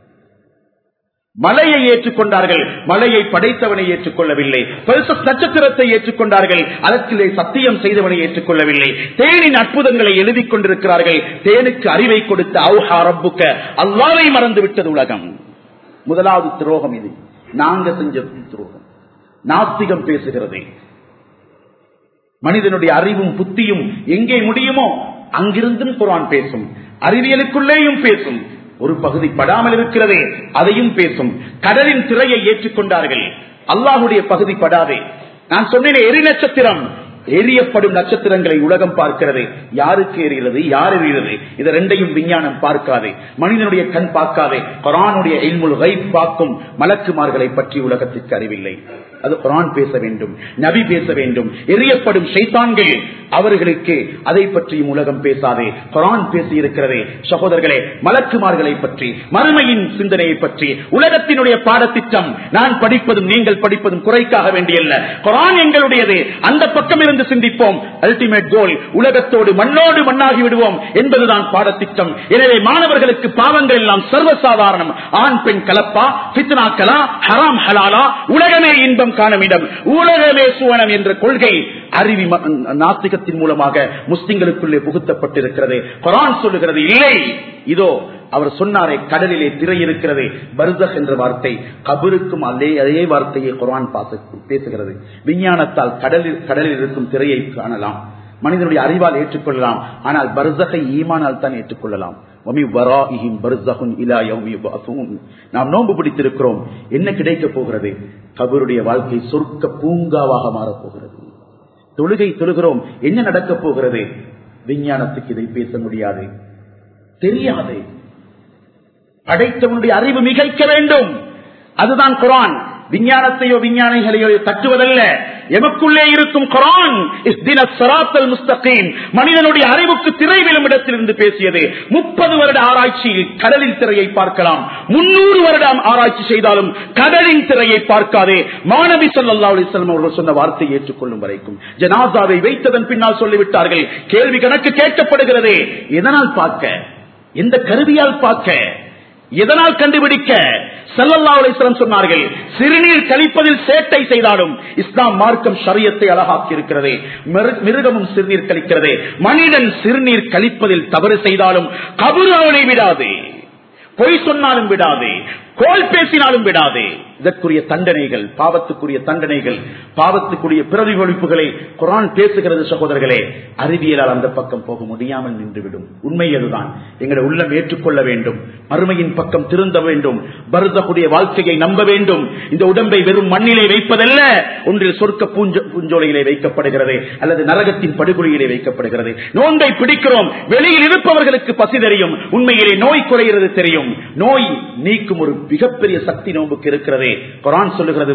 மலையை ஏற்றுக்கொண்டார்கள் மலையை படைத்தவனை ஏற்றுக்கொள்ளவில்லை பெருச நட்சத்திரத்தை ஏற்றுக்கொண்டார்கள் அதற்கிலே சத்தியம் செய்தவனை ஏற்றுக்கொள்ளவில்லை தேனின் அற்புதங்களை எழுதிக் கொண்டிருக்கிறார்கள் தேனுக்கு அறிவை கொடுத்த அவுஹா ரப்புக்க அல்லாவை மறந்து விட்டது உலகம் முதலாவது துரோகம் இது நாங்க செஞ்ச துரோகம் நாஸ்திகம் பேசுகிறது மனிதனுடைய அறிவும் புத்தியும் எங்கே முடியுமோ அங்கிருந்தும் குரான் பேசும் அறிவியலுக்குள்ளேயும் பேசும் ஒரு பகுதி படாமல் இருக்கிறதே அதையும் பேசும் கடலின் திரையை ஏற்றுக்கொண்டார்கள் அல்லாஹுடைய பகுதி படாதே நான் சொன்னேன் எரி நட்சத்திரம் எரியப்படும் நட்சத்திரங்களை உலகம் பார்க்கிறது யாருக்கு எரிகிறது யார் எரிகிறது இதை ரெண்டையும் விஞ்ஞானம் பார்க்காதே மனிதனுடைய கண் பார்க்காதே குரானுடைய இல்முல் கைப் பார்க்கும் மலக்குமார்களை பற்றி உலகத்திற்கு அறிவில்லை அது குரான் பேச வேண்டும் நபி பேச வேண்டும் எரியப்படும் ஷைத்தான்கள் அவர்களுக்கு அதை பற்றியும் உலகம் பேசாதே குரான் பேசி இருக்கிறதே சகோதரர்களே மலக்குமார்களை பற்றி மறுமையின் சிந்தனையை பற்றி உலகத்தினுடைய பாடத்திட்டம் நான் படிப்பதும் நீங்கள் படிப்பதும் குறைக்காக வேண்டியல்ல குரான் எங்களுடையது அந்த பக்கம் இருந்து சிந்திப்போம் அல்டிமேட் கோல் உலகத்தோடு மண்ணோடு மண்ணாகி விடுவோம் என்பதுதான் பாடத்திட்டம் எனவே மாணவர்களுக்கு பாவங்கள் எல்லாம் சர்வசாதாரணம் ஆண் பெண் கலப்பா பித்னாக்கலா ஹராம் ஹலாலா உலகமே இன்பம் காணும் இடம் உலகமே சுவனம் என்ற கொள்கை அறிவி நாஸ்திகத்தின் மூலமாக முஸ்லிம்களுக்குள்ளே புகுத்தப்பட்டிருக்கிறது குரான் சொல்லுகிறது இல்லை இதோ அவர் சொன்னாரே கடலிலே திரை இருக்கிறது பர்தக் என்ற வார்த்தை கபருக்கும் அதே அதே வார்த்தையை குரான் பேசுகிறது விஞ்ஞானத்தால் கடலில் கடலில் இருக்கும் திரையை காணலாம் மனிதனுடைய அறிவால் ஏற்றுக்கொள்ளலாம் ஆனால் பர்சகை ஈமானால் தான் ஏற்றுக்கொள்ளலாம் நாம் நோன்பு பிடித்திருக்கிறோம் என்ன கிடைக்க போகிறது கபருடைய வாழ்க்கை சொர்க்க பூங்காவாக மாறப்போகிறது தொழுகை தொழுகிறோம் என்ன நடக்கப் போகிறது விஞ்ஞானத்துக்கு இதை பேச முடியாது தெரியாது படைத்தவனுடைய அறிவு மிகைக்க வேண்டும் அதுதான் குரான் விஞ்ஞானத்தையோ விஞ்ஞானிகளையோ தட்டுவதல்ல எமக்குள்ளே இருக்கும் குரான் முஸ்தகீம் மனிதனுடைய அறிவுக்கு திரை விழும் இடத்திலிருந்து பேசியது முப்பது வருட ஆராய்ச்சியில் கடலின் திரையை பார்க்கலாம் முன்னூறு வருடம் ஆராய்ச்சி செய்தாலும் கடலின் திரையை பார்க்காதே மாணவி சல்லா அலிஸ்லாம் அவர்கள் சொன்ன வார்த்தையை ஏற்றுக்கொள்ளும் வரைக்கும் ஜனாசாவை வைத்ததன் பின்னால் சொல்லிவிட்டார்கள் கேள்வி கணக்கு கேட்கப்படுகிறதே எதனால் பார்க்க எந்த கருவியால் பார்க்க எதனால் கண்டுபிடிக்க சல்லல்லா அலிஸ்லாம் சொன்னார்கள் சிறுநீர் கழிப்பதில் சேட்டை செய்தாலும் இஸ்லாம் மார்க்கம் ஷரியத்தை அழகாக்கி இருக்கிறது மிருகமும் சிறுநீர் கழிக்கிறது மனிதன் சிறுநீர் கழிப்பதில் தவறு செய்தாலும் கபுரு அவனை விடாது பொய் சொன்னாலும் விடாதே கோல் பேசினாலும் விடாதே இதற்குரிய தண்டனைகள் பாவத்துக்குரிய தண்டனைகள் பாவத்துக்குரிய பிரதிபலிப்புகளை குரான் பேசுகிறது சகோதரர்களே அறிவியலால் அந்த பக்கம் போக முடியாமல் நின்றுவிடும் உண்மை அதுதான் எங்களை உள்ளம் ஏற்றுக்கொள்ள வேண்டும் மறுமையின் பக்கம் திருந்த வேண்டும் பருதக்கூடிய வாழ்க்கையை நம்ப வேண்டும் இந்த உடம்பை வெறும் மண்ணிலே வைப்பதல்ல ஒன்றில் சொர்க்க பூஞ்ச பூஞ்சோலையிலே வைக்கப்படுகிறது அல்லது நரகத்தின் படுகொலையிலே வைக்கப்படுகிறது நோன்பை பிடிக்கிறோம் வெளியில் இருப்பவர்களுக்கு பசி தெரியும் உண்மையிலே நோய் குறைகிறது தெரியும் நோய் நீக்கும் ஒரு மிகப்பெரிய சக்தி நோம்புக்கு இருக்கிறதே குரான் சொல்லுகிறது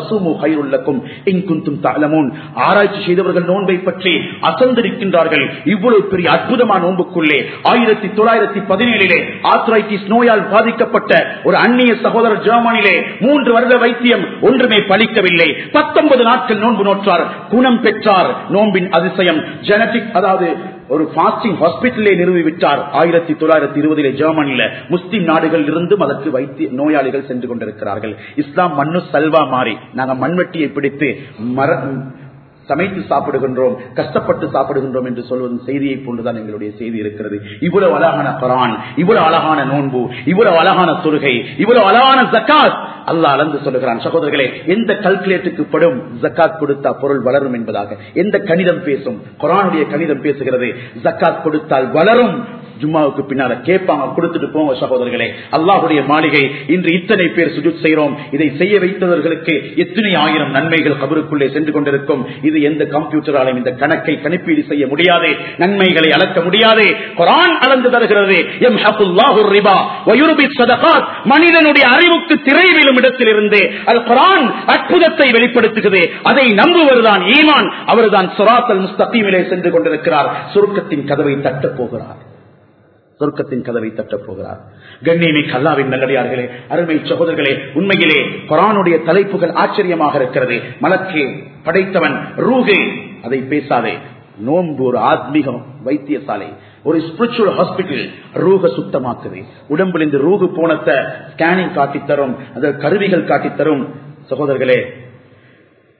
ஆராய்ச்சி செய்தவர்கள் நோன்பை பற்றி அசந்திருக்கின்றார்கள் இவ்வளவு பெரிய அற்புதமான நோன்புக்குள்ளே ஆயிரத்தி தொள்ளாயிரத்தி பதினேழிலே ஆத்ரைட்டிஸ் நோயால் பாதிக்கப்பட்ட ஒரு அந்நிய சகோதரர் ஜெர்மனிலே மூன்று வருட வைத்தியம் ஒன்றுமே பலிக்கவில்லை பத்தொன்பது நாட்கள் நோன்பு நோற்றார் குணம் பெற்றார் நோன்பின் அதிசயம் ஜெனட்டிக் அதாவது ஒரு பாஸ்டிங் ஹாஸ்பிட்டலே நிறுவிவிட்டார் ஆயிரத்தி தொள்ளாயிரத்தி இருபதிலே ஜெர்மனியில முஸ்லிம் நாடுகளில் இருந்தும் அதற்கு வைத்திய நோயாளிகள் சென்று கொண்டிருக்கிறார்கள் இஸ்லாம் மண்ணு சல்வா மாறி நாங்கள் மண்வெட்டியை பிடித்து மர சமைத்து சாப்பிடுகின்றோம் கஷ்டப்பட்டு சாப்பிடுகின்றோம் என்று சொல்வதும் செய்தியை போன்றுதான் எங்களுடைய செய்தி இருக்கிறது இவ்வளவு அழகான குரான் இவ்வளவு அழகான நோன்பு இவ்வளவு அழகான தொழுகை இவ்வளவு அழகான ஜக்காத் அல்லா அளந்து சொல்லுகிறான் சகோதரர்களே எந்த கல்குலேட்டுக்கு படும் ஜக்காத் கொடுத்தா பொருள் வளரும் என்பதாக எந்த கணிதம் பேசும் குரானுடைய கணிதம் பேசுகிறது ஜக்காத் கொடுத்தால் வளரும் ஜும்மாவுக்கு பின்னால கேட்பாங்க கொடுத்துட்டு போங்க சகோதரர்களே அல்லாஹுடைய மாளிகை இன்று இத்தனை பேர் சுஜுத் செய்கிறோம் இதை செய்ய வைத்தவர்களுக்கு எத்தனை ஆயிரம் நன்மைகள் கபருக்குள்ளே சென்று கொண்டிருக்கும் இது எந்த கம்ப்யூட்டராலும் இந்த கணக்கை கணிப்பீடு செய்ய முடியாதே நன்மைகளை அளக்க முடியாதே குரான் அளந்து தருகிறது எம் ஹபுல்லாஹு ரிபா வயுருபி சதகாத் மனிதனுடைய அறிவுக்கு திரை விழும் இடத்திலிருந்து அல் குரான் அற்புதத்தை வெளிப்படுத்துகிறது அதை நம்புவதுதான் ஈமான் அவர்தான் சுராத்தல் முஸ்தகீமிலே சென்று கொண்டிருக்கிறார் சுருக்கத்தின் கதவை தட்டப் போகிறார் சொர்க்கத்தின் கதவை தட்டப் போகிறார் கண்ணியமை கல்லாவின் நல்லடியார்களே அருமை சகோதரர்களே உண்மையிலே குரானுடைய தலைப்புகள் ஆச்சரியமாக இருக்கிறது மலக்கே படைத்தவன் ரூகே அதை பேசாதே நோன்பு ஒரு ஆத்மீகம் வைத்தியசாலை ஒரு ஸ்பிரிச்சுவல் ஹாஸ்பிட்டல் ரூக சுத்தமாக்குது உடம்புல இந்த ரூகு போனத்தை ஸ்கேனிங் காட்டித்தரும் அந்த கருவிகள் காட்டித்தரும் சகோதரர்களே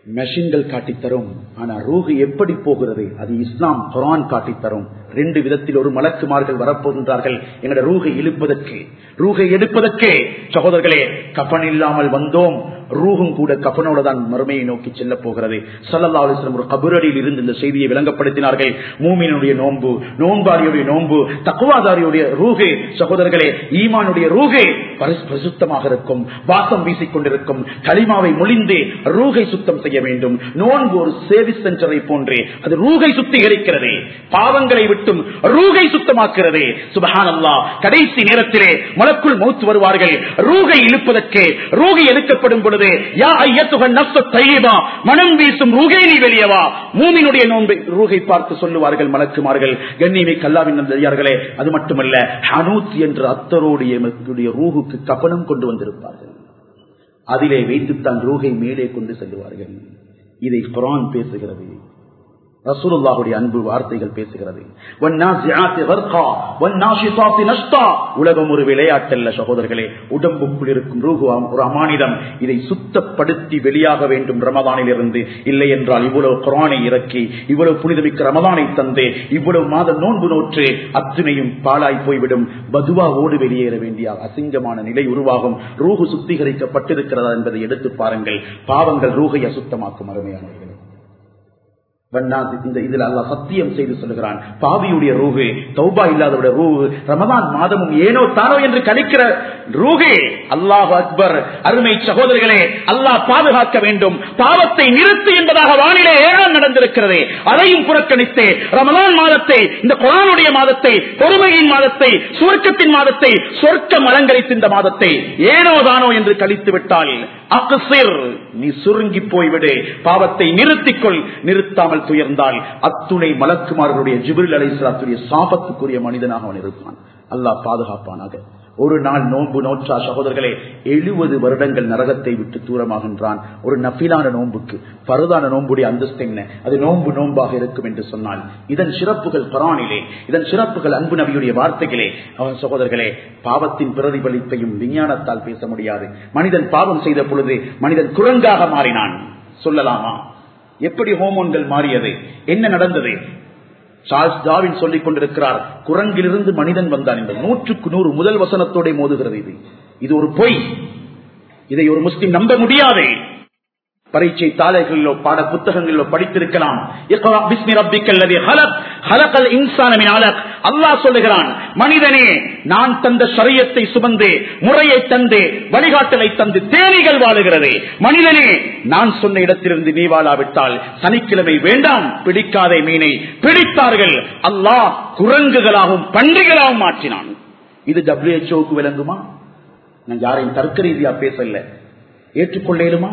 மெஷின்கள் காட்டித்தரும் ஆனா ரூஹு எப்படி போகிறது அது இஸ்லாம் குரான் காட்டித்தரும் ரெண்டு விதத்தில் ஒரு மலக்குமார்கள் வரப்போகின்றார்கள் எங்களோட ரூகை இழுப்பதற்கு ரூகை எடுப்பதற்கு சகோதரர்களே கபன் இல்லாமல் வந்தோம் ரூகும் கூட கபனோட தான் மறுமையை நோக்கி செல்ல போகிறது சல்லல்லா அலிஸ்லம் ஒரு கபுரடியில் இருந்து இந்த செய்தியை விளங்கப்படுத்தினார்கள் மூமினுடைய நோன்பு நோன்பாரியுடைய நோன்பு தக்குவாதாரியுடைய ரூகு சகோதரர்களே ஈமானுடைய ரூகு பரிசுத்தமாக இருக்கும் வாசம் வீசிக் கொண்டிருக்கும் களிமாவை மொழிந்து ரூகை சுத்தம் செய்ய வேண்டும் நோன்பு ஒரு சேவிஸ் சென்டரை போன்றே அது ரூகை சுத்திகரிக்கிறது பாவங்களை விட்டும் ரூகை சுத்தமாக்குகிறது சுபஹானல்லா கடைசி நேரத்திலே மலக்குள் மௌத்து வருவார்கள் ரூகை இழுப்பதற்கு ரூகை எடுக்கப்படும் பொழுது யா ஐயத்துகன் நப்ச தையபா மனம் வீசும் ரூகை நீ வெளியவா மூமினுடைய நோன்பை ரூகை பார்த்து சொல்லுவார்கள் மலக்குமார்கள் கண்ணியமை கல்லாவின் நந்தறியார்களே அது மட்டுமல்ல ஹனூத் என்ற அத்தரோடைய ரூகுக்கு கப்பனம் கொண்டு வந்திருப்பார்கள் அதிலே வைத்துத்தான் ரூகை மேலே கொண்டு செல்லுவார்கள் இதை குரான் பேசுகிறது ரசூலுல்லாஹுடைய அன்பு வார்த்தைகள் பேசுகிறது உலகம் ஒரு விளையாட்டல்ல சகோதரர்களே உடம்புக்குள் இருக்கும் ரூகு ஒரு அமானிதம் இதை சுத்தப்படுத்தி வெளியாக வேண்டும் ரமதானில் இருந்து இல்லை என்றால் இவ்வளவு குரானை இறக்கி இவ்வளவு புனிதமிக்க ரமதானை தந்து இவ்வளவு மாத நோன்பு நோற்று அத்தனையும் பாலாய் போய்விடும் பதுவாவோடு வெளியேற வேண்டிய அசிங்கமான நிலை உருவாகும் ரூகு சுத்திகரிக்கப்பட்டிருக்கிறதா என்பதை எடுத்து பாருங்கள் பாவங்கள் ரூகை அசுத்தமாக்கும் அருமையானவர்கள் இந்த இதுல அல்லா சத்தியம் செய்து சொல்லுகிறான் பாவியுடைய ரூகு தௌபா இல்லாதவுடைய ரூகு ரமதான் மாதமும் ஏனோ தானோ என்று கணிக்கிற ரூகே அல்லாஹ் அக்பர் அருமை சகோதரிகளே அல்லாஹ் பாதுகாக்க வேண்டும் பாவத்தை நிறுத்து என்பதாக வானிலை ஏழம் நடந்திருக்கிறது அதையும் புறக்கணித்து ரமதான் மாதத்தை இந்த குரானுடைய மாதத்தை பொறுமையின் மாதத்தை சுவர்க்கத்தின் மாதத்தை சொர்க்கம் அலங்கரித்து இந்த மாதத்தை ஏனோ தானோ என்று கழித்து விட்டால் அக்சிர் நீ சுருங்கி போய்விடு பாவத்தை நிறுத்திக்கொள் நிறுத்தாமல் துயர்ந்தால் அத்துணை மலக்குமார்களுடைய ஜிபிரில் அலைசலாத்துடைய சாபத்துக்குரிய மனிதனாக அவன் இருப்பான் அல்லாஹ் பாதுகாப்பானாக ஒரு நாள் நோன்பு நோற்றா சகோதரர்களே எழுபது வருடங்கள் நரகத்தை விட்டு தூரமாகின்றான் ஒரு நபிலான நோன்புக்கு பருதான நோன்புடைய அந்தஸ்து என்ன அது நோன்பு நோன்பாக இருக்கும் என்று சொன்னால் இதன் சிறப்புகள் பரானிலே இதன் சிறப்புகள் அன்பு நபியுடைய வார்த்தைகளே அவன் சகோதரர்களே பாவத்தின் பிரதிபலிப்பையும் விஞ்ஞானத்தால் பேச முடியாது மனிதன் பாவம் செய்த பொழுது மனிதன் குரங்காக மாறினான் சொல்லலாமா எப்படி ஹோமோன்கள் மாறியது என்ன நடந்தது சார்ஸ் டாவின் சொல்லிக் கொண்டிருக்கிறார் குரங்கிலிருந்து மனிதன் வந்தான் என்று நூற்றுக்கு நூறு முதல் வசனத்தோட மோதுகிறது இது இது ஒரு பொய் இதை ஒரு முஸ்லிம் நம்ப முடியாது பரீட்சை தாளைகளிலோ பாட புத்தகங்களிலோ படித்திருக்கலாம் அல்லாஹ் சொல்லுகிறான் மனிதனே நான் தந்த சரியத்தை சுமந்து முறையை தந்து வழிகாட்டலை தந்து தேனிகள் வாழுகிறது மனிதனே நான் சொன்ன இடத்திலிருந்து நீ வாழாவிட்டால் சனிக்கிழமை வேண்டாம் பிடிக்காதே மீனை பிடித்தார்கள் அல்லாஹ் குரங்குகளாகவும் பன்றிகளாகவும் மாற்றினான் இது டபிள்யூஹெச்ஓக்கு விளங்குமா நான் யாரையும் தர்க்க ரீதியா பேசல ஏற்றுக்கொள்ளேனுமா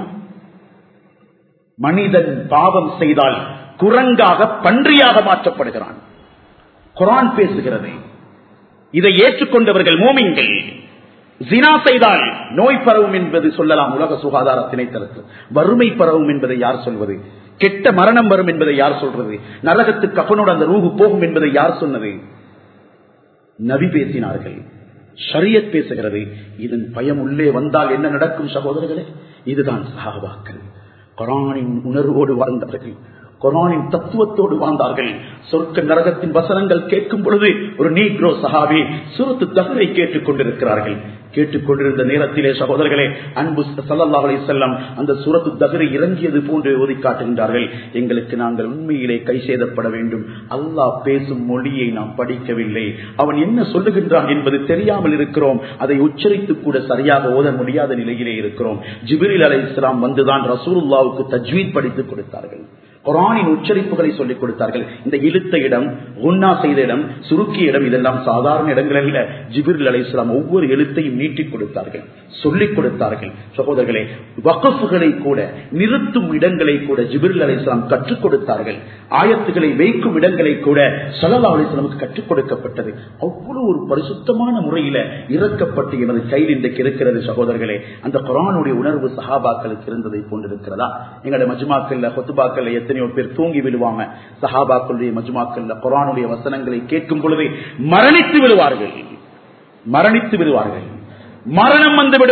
மனிதன் பாவம் செய்தால் குரங்காக பன்றியாக மாற்றப்படுகிறான் குரான் பேசுகிறது இதை ஏற்றுக்கொண்டவர்கள் மோமிங்கள் ஜினா செய்தால் நோய் பரவும் என்பது சொல்லலாம் உலக சுகாதார திணைத்தலத்தில் வறுமை பரவும் என்பதை யார் சொல்வது கெட்ட மரணம் வரும் என்பதை யார் சொல்றது நரகத்துக்கு அப்பனோடு அந்த ரூகு போகும் என்பதை யார் சொன்னது நபி பேசினார்கள் ஷரியத் பேசுகிறது இதன் பயம் உள்ளே வந்தால் என்ன நடக்கும் சகோதரர்களே இதுதான் சகாபாக்கள் குரானின் உணர்வோடு வாழ்ந்தார்கள் குரானின் தத்துவத்தோடு வாழ்ந்தார்கள் சொர்க்க நரகத்தின் வசனங்கள் கேட்கும் பொழுது ஒரு நீக்ரோ சஹாபி சுரத்து தகரை கேட்டுக் கொண்டிருக்கிறார்கள் கேட்டுக்கொண்டிருந்த நேரத்திலே சகோதரர்களே அன்பு சல்லா அலி செல்லம் அந்த சுரத்து தகரை இறங்கியது போன்று ஓதி காட்டுகின்றார்கள் எங்களுக்கு நாங்கள் உண்மையிலே கை சேதப்பட வேண்டும் அல்லாஹ் பேசும் மொழியை நாம் படிக்கவில்லை அவன் என்ன சொல்லுகின்றான் என்பது தெரியாமல் இருக்கிறோம் அதை உச்சரித்து கூட சரியாக ஓத முடியாத நிலையிலே இருக்கிறோம் ஜிபிரில் அலை இஸ்லாம் வந்துதான் ரசூலுல்லாவுக்கு தஜ்வீத் படித்துக் கொடுத்தார்கள் குரானின் உச்சரிப்புகளை சொல்லிக் கொடுத்தார்கள் இந்த இழுத்த இடம் உண்ணா செய்த இடம் சுருக்கிய இடம் இதெல்லாம் சாதாரண இடங்கள் அல்ல ஜிபிர் அலை இஸ்லாம் ஒவ்வொரு எழுத்தையும் நீட்டிக் கொடுத்தார்கள் சொல்லிக் கொடுத்தார்கள் சகோதரர்களே வகப்புகளை கூட நிறுத்தும் இடங்களை கூட ஜிபிர் அலை இஸ்லாம் கற்றுக் கொடுத்தார்கள் ஆயத்துகளை வைக்கும் இடங்களை கூட சல்லா அலிஸ்லாமுக்கு கற்றுக் கொடுக்கப்பட்டது அவ்வளவு ஒரு பரிசுத்தமான முறையில இறக்கப்பட்டு எனது கையில் இன்றைக்கு இருக்கிறது சகோதரர்களே அந்த குரானுடைய உணர்வு சஹாபாக்களுக்கு இருந்ததை போன்றிருக்கிறதா எங்களுடைய மஜ்மாக்கள்ல கொத்துபாக்கள்ல எத்தனையோ பேர் தூங்கி விழுவாங்க சஹாபாக்களுடைய மஜ்மாக்கள்ல குரானுடைய வசனங்களை கேட்கும் பொழுது மரணித்து விடுவார்கள் மரணித்து விடுவார்கள் மரணம் வந்துவிடும்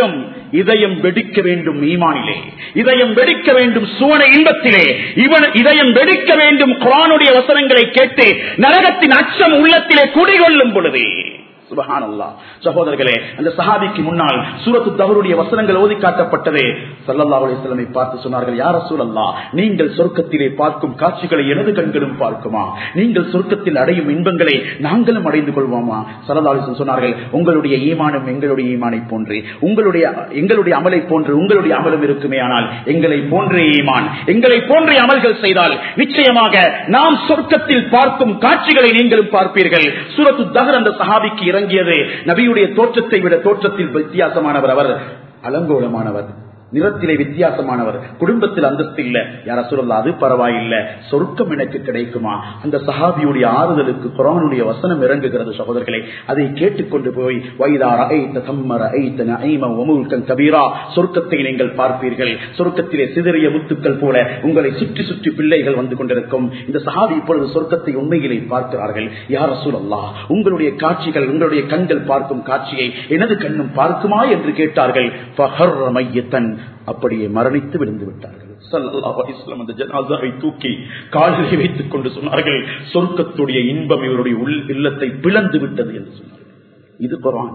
இதயம் வெடிக்க வேண்டும் ஈமானிலே இதயம் வெடிக்க வேண்டும் சுவன இன்பத்திலே இவன் இதயம் வெடிக்க வேண்டும் குரானுடைய வசனங்களை கேட்டு நரகத்தின் அச்சம் உள்ளத்திலே குடிகொள்ளும் பொழுது சுபஹானல்லா சகோதரர்களே அந்த சஹாபிக்கு முன்னால் சூரத்து தவறுடைய வசனங்கள் ஓதி காட்டப்பட்டதே சல்லல்லா அலிஸ்லமை பார்த்து சொன்னார்கள் யார சூழல்லா நீங்கள் சொர்க்கத்திலே பார்க்கும் காட்சிகளை எனது கண்களும் பார்க்குமா நீங்கள் சொர்க்கத்தில் அடையும் இன்பங்களை நாங்களும் அடைந்து கொள்வோமா சல்லல்லா அலிஸ்லம் சொன்னார்கள் உங்களுடைய ஈமானம் எங்களுடைய ஈமானை போன்று உங்களுடைய எங்களுடைய அமலை போன்று உங்களுடைய அமலும் இருக்குமே ஆனால் எங்களை போன்றே ஈமான் எங்களை போன்றே அமல்கள் செய்தால் நிச்சயமாக நாம் சொர்க்கத்தில் பார்க்கும் காட்சிகளை நீங்களும் பார்ப்பீர்கள் சூரத்து தகர் அந்த சஹாபிக்கு இறங்கியது நபியுடைய தோற்றத்தை விட தோற்றத்தில் வித்தியாசமானவர் அவர் அலங்கோலமானவர் நிறத்திலே வித்தியாசமானவர் குடும்பத்தில் அந்தஸ்து இல்ல யார சொல்லல அது பரவாயில்ல சொர்க்கம் எனக்கு கிடைக்குமா அந்த சஹாபியுடைய ஆறுதலுக்கு குரானுடைய வசனம் இறங்குகிறது சகோதரர்களே அதை கேட்டுக்கொண்டு போய் வைதார் ஐத்த சம்மர ஐத்த நைம ஒமுல்கன் கபீரா சொர்க்கத்தை நீங்கள் பார்ப்பீர்கள் சொர்க்கத்திலே சிதறிய முத்துக்கள் போல உங்களை சுற்றி சுற்றி பிள்ளைகள் வந்து கொண்டிருக்கும் இந்த சஹாபி இப்பொழுது சொர்க்கத்தை உண்மையிலே பார்க்கிறார்கள் யார சூழல்லா உங்களுடைய காட்சிகள் உங்களுடைய கண்கள் பார்க்கும் காட்சியை எனது கண்ணும் பார்க்குமா என்று கேட்டார்கள் மையத்தன் அப்படியே மரணித்து விழுந்து விட்டார்கள் அந்த ஜனாதாவை தூக்கி காலிலே வைத்துக் கொண்டு சொன்னார்கள் சொர்க்கத்துடைய இன்பம் இவருடைய உள் இல்லத்தை பிளந்து விட்டது என்று சொன்னார்கள் இது குரான்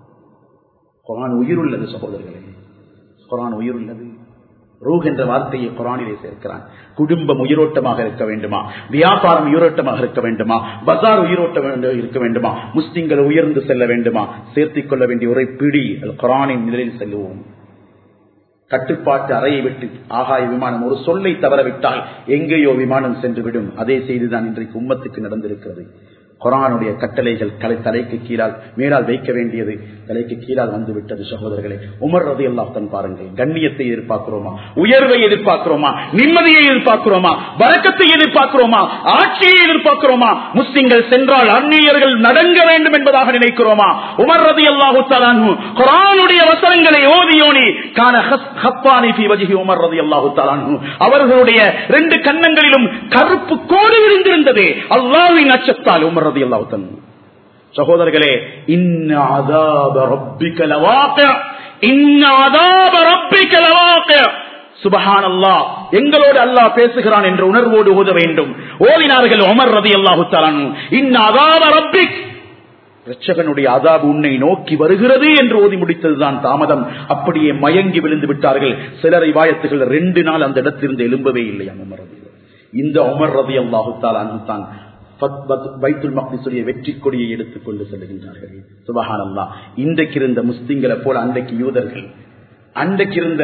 குரான் உயிருள்ளது சகோதரர்களே குரான் உயிருள்ளது ரூஹ் என்ற வார்த்தையை குரானிலே சேர்க்கிறான் குடும்பம் உயிரோட்டமாக இருக்க வேண்டுமா வியாபாரம் உயிரோட்டமாக இருக்க வேண்டுமா பசார் உயிரோட்டம் இருக்க வேண்டுமா முஸ்லிம்கள் உயர்ந்து செல்ல வேண்டுமா சேர்த்திக் கொள்ள வேண்டிய ஒரே பிடி குரானின் நிலையில் செல்லுவோம் கட்டுப்பாட்டு அறையை விட்டு ஆகாய விமானம் ஒரு சொல்லை தவறவிட்டால் எங்கேயோ விமானம் சென்று விடும் அதே செய்திதான் இன்றைக்கு உம்மத்துக்கு நடந்திருக்கிறது குரானுடைய கட்டளைகள் கலை தலைக்கு கீழால் மேலால் வைக்க வேண்டியது தலைக்கு கீழால் வந்து விட்டது சகோதரர்களே உமர் ரதி அல்லாத்தன் பாருங்கள் கண்ணியத்தை எதிர்பார்க்கிறோமா உயர்வை எதிர்பார்க்கிறோமா நிம்மதியை எதிர்பார்க்கிறோமா வரக்கத்தை எதிர்பார்க்கிறோமா ஆட்சியை எதிர்பார்க்கிறோமா முஸ்லிம்கள் சென்றால் அந்நியர்கள் நடங்க வேண்டும் என்பதாக நினைக்கிறோமா உமர் ரதி அல்லாஹு குரானுடைய வசனங்களை ஓதியோனி காண ஹப்பானி வஜிஹி உமர் ரதி அல்லாஹு அவர்களுடைய ரெண்டு கன்னங்களிலும் கருப்பு கோடு விரிந்திருந்தது அல்லாவின் அச்சத்தால் உமர் ரதி அல்லாஹு சகோதரர்களே சுபஹான் அல்லா எங்களோடு அல்லாஹ் பேசுகிறான் என்ற உணர்வோடு ஓத வேண்டும் ஓதினார்கள் உமர் ரதி அல்லாஹு ரப்பிக் ரட்சகனுடைய அதாபு உன்னை நோக்கி வருகிறது என்று ஓதி முடித்ததுதான் தாமதம் அப்படியே மயங்கி விழுந்து விட்டார்கள் சிலரை வாயத்துகள் ரெண்டு நாள் அந்த இடத்திலிருந்து எழும்பவே இல்லை உமர் ரதி இந்த உமர் ரதி அல்லாஹு தான் பைத்துல் மக்திசுடைய வெற்றி கொடியை எடுத்துக் கொண்டு செல்கின்றார்கள் சுபஹான் அல்லா இன்றைக்கு இருந்த முஸ்லிம்களை போல அன்றைக்கு யூதர்கள் அன்றைக்கு இருந்த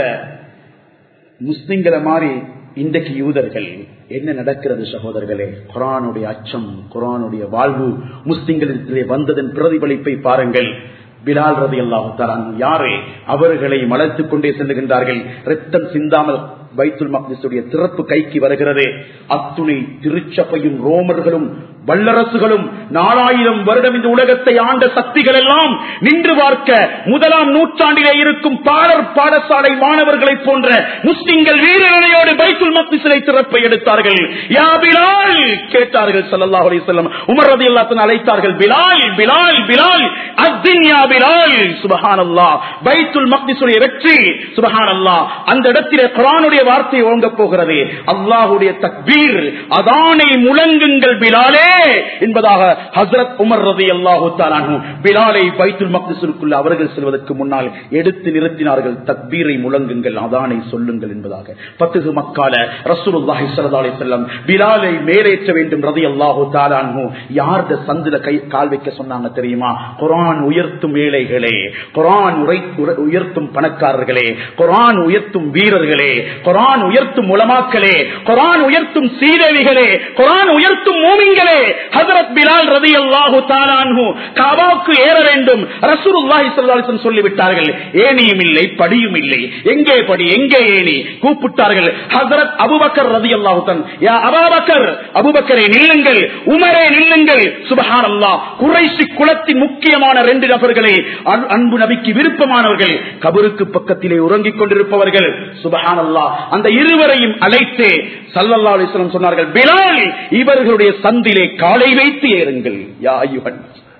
முஸ்லிம்களை மாறி இன்றைக்கு யூதர்கள் என்ன நடக்கிறது சகோதரர்களே குரானுடைய அச்சம் குரானுடைய வாழ்வு முஸ்லிம்களிடத்திலே வந்ததன் பிரதிபலிப்பை பாருங்கள் பிலால் ரதி அல்லாஹான் யாரே அவர்களை மலர்த்துக் கொண்டே செல்லுகின்றார்கள் ரத்தம் சிந்தாமல் பைத்துல் மக்திசுடைய திறப்பு கைக்கு வருகிறது அத்துணை திருச்சபையும் ரோமர்களும் வல்லரசுகளும் நாலாயிரம் வருடம் இந்த உலகத்தை ஆண்ட சக்திகள் எல்லாம் நின்று பார்க்க முதலாம் நூற்றாண்டிலே இருக்கும் பாடர் பாடசாலை மாணவர்களைப் போன்ற முஸ்லிம்கள் வீரர்களையோடு பைத்துல் மக்திசிலை திறப்பை எடுத்தார்கள் யா பிலால் கேட்டார்கள் சல்லல்லாஹு அலைஹி வஸல்லம் உமர் ரலியல்லாஹு அழைத்தார்கள் பிலால் பிலால் பிலால் அத்தின் யா பிலால் சுபஹானல்லாஹ் பைத்துல் மக்திசுடைய வெற்றி சுபஹானல்லாஹ் அந்த இடத்திலே குர்ஆனுடைய வார்த்தை ஓங்க போகிறது அல்லாஹ்வுடைய தக்பீர் அதானை முழங்குங்கள் பிலாலே என்பதாக ஹசரத் உமர் ரதி அல்லாஹு பிலாலை பைத்துல் மக்திசுக்குள்ள அவர்கள் செல்வதற்கு முன்னால் எடுத்து நிறுத்தினார்கள் தக்பீரை முழங்குங்கள் அதானை சொல்லுங்கள் என்பதாக பத்துகு மக்கால ரசூலுல்லாஹி ஸல்லல்லாஹு அலைஹி வஸல்லம் பிலாலை மேலேற்ற வேண்டும் ரதி அல்லாஹு தஆலாஹு யார்த சந்தில கை கால் வைக்க சொன்னாங்க தெரியுமா குர்ஆன் உயர்த்தும் ஏழைகளே குர்ஆன் உயர்த்தும் பணக்காரர்களே குர்ஆன் உயர்த்தும் வீரர்களே குர்ஆன் உயர்த்தும் உலமாக்களே குர்ஆன் உயர்த்தும் சீதேவிகளே குர்ஆன் உயர்த்தும் மூமின்களே ஹஜரத் பிலால் ரதி அல்லாஹு தாலான்ஹு காபாவுக்கு ஏற வேண்டும் ரசூலுல்லாஹி ஸல்லல்லாஹு அலைஹி வஸல்லம் சொல்லிவிட்டார்கள் ஏணியும் இல்லை படியும் இல்லை எங்கே படி எங்கே ஏணி கூப்பிட்டார்கள் ஹஜரத் அபூபக்கர் ரலியல்லாஹு தன் யா அபூபக்கர் அபூபக்கரே நில்லுங்கள் உமரே நில்லுங்கள் சுப்ஹானல்லாஹ் குறைஷி குலத்தின் முக்கியமான ரெண்டு நபர்களை அன்பு நபிக்கு விருப்பமானவர்கள் கபருக்கு பக்கத்திலே உறங்கிக் கொண்டிருப்பவர்கள் சுபஹானல்லாஹ் அந்த இருவரையும் அழைத்து சல்லல்லாஹு அலைஹி வஸல்லம் சொன்னார்கள் பிலால் இவர்களுடைய சந்திலே காலை வைத்து ஏறுங்கள் யா ஐயுஹன்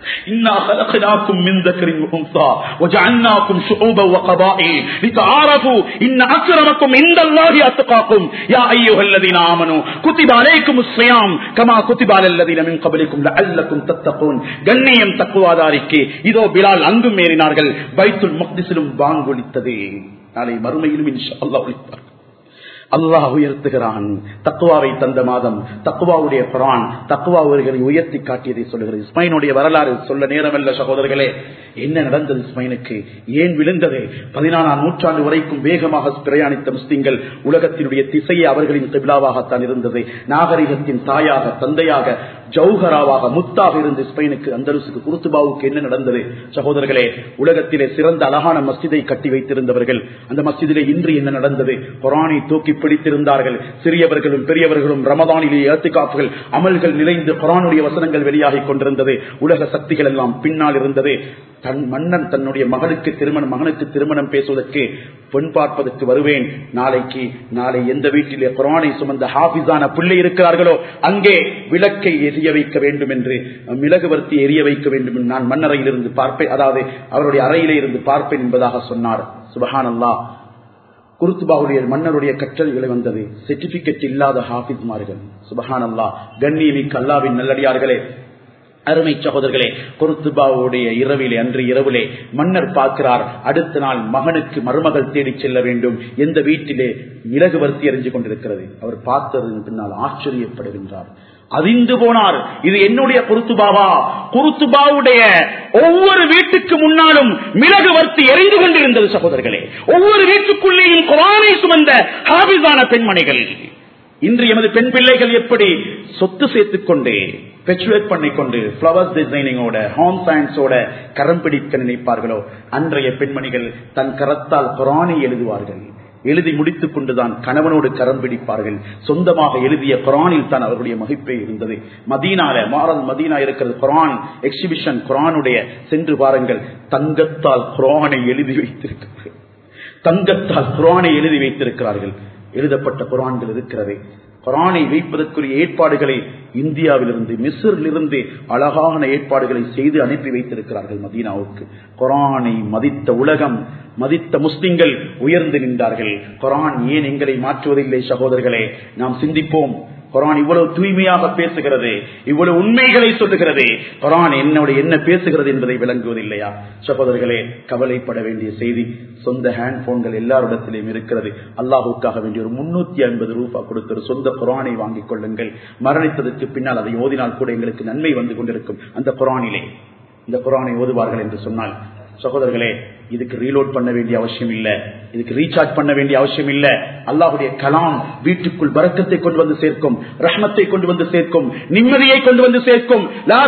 إنا خلقناكم من ذكر وأنثى وجعلناكم شعوبا وقبائل لتعارفوا إن أكرمكم عند الله أتقاكم يا أيها الذين آمنوا كتب عليكم الصيام كما كتب على الذين من قبلكم لعلكم تتقون கண்ணியம் தக்குவாதாரிக்கு இதோ பிலால் அங்கும் ஏறினார்கள் பைத்துல் மக்திசிலும் வாங்கொலித்தது நாளை மறுமையிலும் இன்ஷா அல்லாஹ் ஒழிப்பார் அல்லாஹ் உயர்த்துகிறான் தக்குவாவை தந்த மாதம் தக்குவாவுடைய குரான் தக்குவாவர்களை உயர்த்தி காட்டியதை சொல்லுகிறது இஸ்மைனுடைய வரலாறு சொல்ல நேரமல்ல சகோதரர்களே என்ன நடந்தது இஸ்மைனுக்கு ஏன் விழுந்தது பதினாலாம் நூற்றாண்டு வரைக்கும் வேகமாக பிரயாணித்த முஸ்லிம்கள் உலகத்தினுடைய திசையை அவர்களின் திபிலாவாகத்தான் இருந்தது நாகரிகத்தின் தாயாக தந்தையாக ஜௌஹராவாக முத்தாக இருந்த ஸ்பெயினுக்கு அந்தருசுக்கு குருத்துபாவுக்கு என்ன நடந்தது சகோதரர்களே உலகத்திலே சிறந்த அழகான மஸ்ஜிதை கட்டி வைத்திருந்தவர்கள் அந்த மஸ்ஜிதிலே இன்று என்ன நடந்தது குரானை தூக்கி பிடித்திருந்தார்கள் சிறியவர்களும் பெரியவர்களும் ரமதானிலே ஏத்துக்காப்புகள் அமல்கள் நிறைந்து குரானுடைய வசனங்கள் வெளியாகிக் கொண்டிருந்தது உலக சக்திகள் எல்லாம் பின்னால் இருந்தது தன் மன்னன் தன்னுடைய மகனுக்கு திருமணம் மகனுக்கு திருமணம் பேசுவதற்கு பெண் பார்ப்பதற்கு வருவேன் நாளைக்கு நாளை எந்த வீட்டிலே குரானை சுமந்த ஹாபிஸான பிள்ளை இருக்கிறார்களோ அங்கே விளக்கை எரிய வைக்க வேண்டும் என்று மிளகுவர்த்தி எரிய வைக்க வேண்டும் என்று நான் மன்னரையில் இருந்து பார்ப்பேன் அதாவது அவருடைய அறையிலே இருந்து பார்ப்பேன் என்பதாக சொன்னார் சுபஹான் அல்லா குருத்துபாவுடைய மன்னருடைய கற்றல்களை வந்தது சர்டிபிகேட் இல்லாத ஹாபிஸ்மார்கள் சுபஹான் அல்லா கண்ணியமிக்கு அல்லாவின் நல்லடியார்களே அருமை சகோதரர்களே குருத்துபாவுடைய இரவிலே அன்று இரவிலே மன்னர் பார்க்கிறார் அடுத்த நாள் மகனுக்கு மருமகள் தேடி செல்ல வேண்டும் எந்த வீட்டிலே மிளகு வர்த்தி அறிஞ்சு கொண்டிருக்கிறது அவர் பார்த்ததன் பின்னால் ஆச்சரியப்படுகின்றார் அதிர்ந்து போனார் இது என்னுடைய குருத்துபாவா குருத்துபாவுடைய ஒவ்வொரு வீட்டுக்கு முன்னாலும் மிளகு வர்த்தி எரிந்து கொண்டிருந்தது சகோதரர்களே ஒவ்வொரு வீட்டுக்குள்ளேயும் குரானை சுமந்த ஹாபிஸான பெண்மணிகள் இன்று எமது பெண் பிள்ளைகள் எப்படி சொத்து சேர்த்துக் கொண்டு பெச்சுவேட் பண்ணிக்கொண்டு பிளவர்ஸ் டிசைனிங்கோட ஹோம் சயின்ஸோட கரம் பிடிக்க நினைப்பார்களோ அன்றைய பெண்மணிகள் தன் கரத்தால் குரானை எழுதுவார்கள் எழுதி முடித்துக் கொண்டுதான் கணவனோடு கரம் பிடிப்பார்கள் சொந்தமாக எழுதிய குரானில் தான் அவர்களுடைய மகிப்பே இருந்தது மதீனால மாறல் மதீனா இருக்கிறது குரான் எக்ஸிபிஷன் குரானுடைய சென்று பாருங்கள் தங்கத்தால் குரானை எழுதி வைத்திருக்கிறார்கள் தங்கத்தால் குரானை எழுதி வைத்திருக்கிறார்கள் எழுதப்பட்ட குரான்கள் இருக்கிறது குரானை வைப்பதற்குரிய ஏற்பாடுகளை இந்தியாவிலிருந்து மிஸ்ரிலிருந்து அழகான ஏற்பாடுகளை செய்து அனுப்பி வைத்திருக்கிறார்கள் மதீனாவுக்கு குரானை மதித்த உலகம் மதித்த முஸ்லிம்கள் உயர்ந்து நின்றார்கள் குரான் ஏன் எங்களை மாற்றுவதில்லை சகோதரர்களே நாம் சிந்திப்போம் குரான் இவ்வளவு தூய்மையாக பேசுகிறது இவ்வளவு உண்மைகளை சொல்லுகிறது குரான் என்னோட என்ன பேசுகிறது என்பதை விளங்குவதில்லையா சகோதரர்களே கவலைப்பட வேண்டிய செய்தி சொந்த ஹேண்ட் போன்கள் எல்லாரிடத்திலையும் இருக்கிறது அல்லாஹுக்காக வேண்டிய ஒரு முன்னூத்தி ஐம்பது ரூபாய் கொடுத்து ஒரு சொந்த குரானை வாங்கிக் கொள்ளுங்கள் மரணித்ததற்கு பின்னால் அதை ஓதினால் கூட எங்களுக்கு நன்மை வந்து கொண்டிருக்கும் அந்த குரானிலே இந்த குரானை ஓதுவார்கள் என்று சொன்னால் சகோதரர்களே இதுக்கு ரீலோட் பண்ண வேண்டிய அவசியம் இல்ல இதுக்கு ரீசார்ஜ் பண்ண வேண்டிய அவசியம் இல்ல அல்லாஹுடைய கலாம் வீட்டுக்குள் வரக்கத்தை கொண்டு வந்து சேர்க்கும் ரஹ்மத்தை கொண்டு வந்து சேர்க்கும் நிம்மதியை கொண்டு வந்து சேர்க்கும்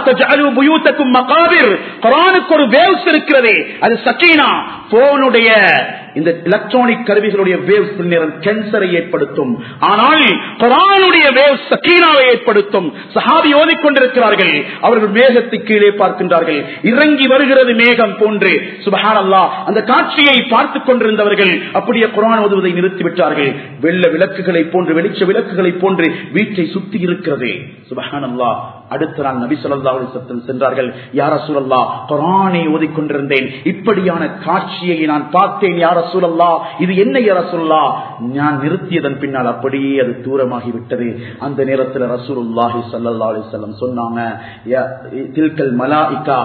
குரானுக்கு ஒரு வேவ்ஸ் இருக்கிறதே அது சக்கீனா போனுடைய இந்த எலக்ட்ரானிக் கருவிகளுடைய வேவ்ஸ் நேரம் கேன்சரை ஏற்படுத்தும் ஆனால் குரானுடைய வேவ்ஸ் சக்கீனாவை ஏற்படுத்தும் சஹாபி ஓதிக்கொண்டிருக்கிறார்கள் அவர்கள் மேகத்தை கீழே பார்க்கின்றார்கள் இறங்கி வருகிறது மேகம் போன்று சுபஹான் அல்லா அந்த காட்சியை பார்த்துக் கொண்டிருந்தவர்கள் அப்படியே குரான் ஓதுவதை நிறுத்திவிட்டார்கள் வெள்ள விளக்குகளை போன்று வெளிச்ச விளக்குகளை போன்று வீட்டை சுத்தி இருக்கிறது சுபஹான் அல்லா அடுத்த நாள் நபி சொல்லா சத்தம் சென்றார்கள் யார சூழல்லா குரானை ஓதிக்கொண்டிருந்தேன் இப்படியான காட்சியை நான் பார்த்தேன் யார சூழல்லா இது என்ன யார சொல்லா நான் நிறுத்தியதன் பின்னால் அப்படியே அது தூரமாகி விட்டது அந்த நேரத்தில் ரசூலுல்லாஹி சல்லா அலிசல்லம் சொன்னாங்க தில்கல் மலாயிகா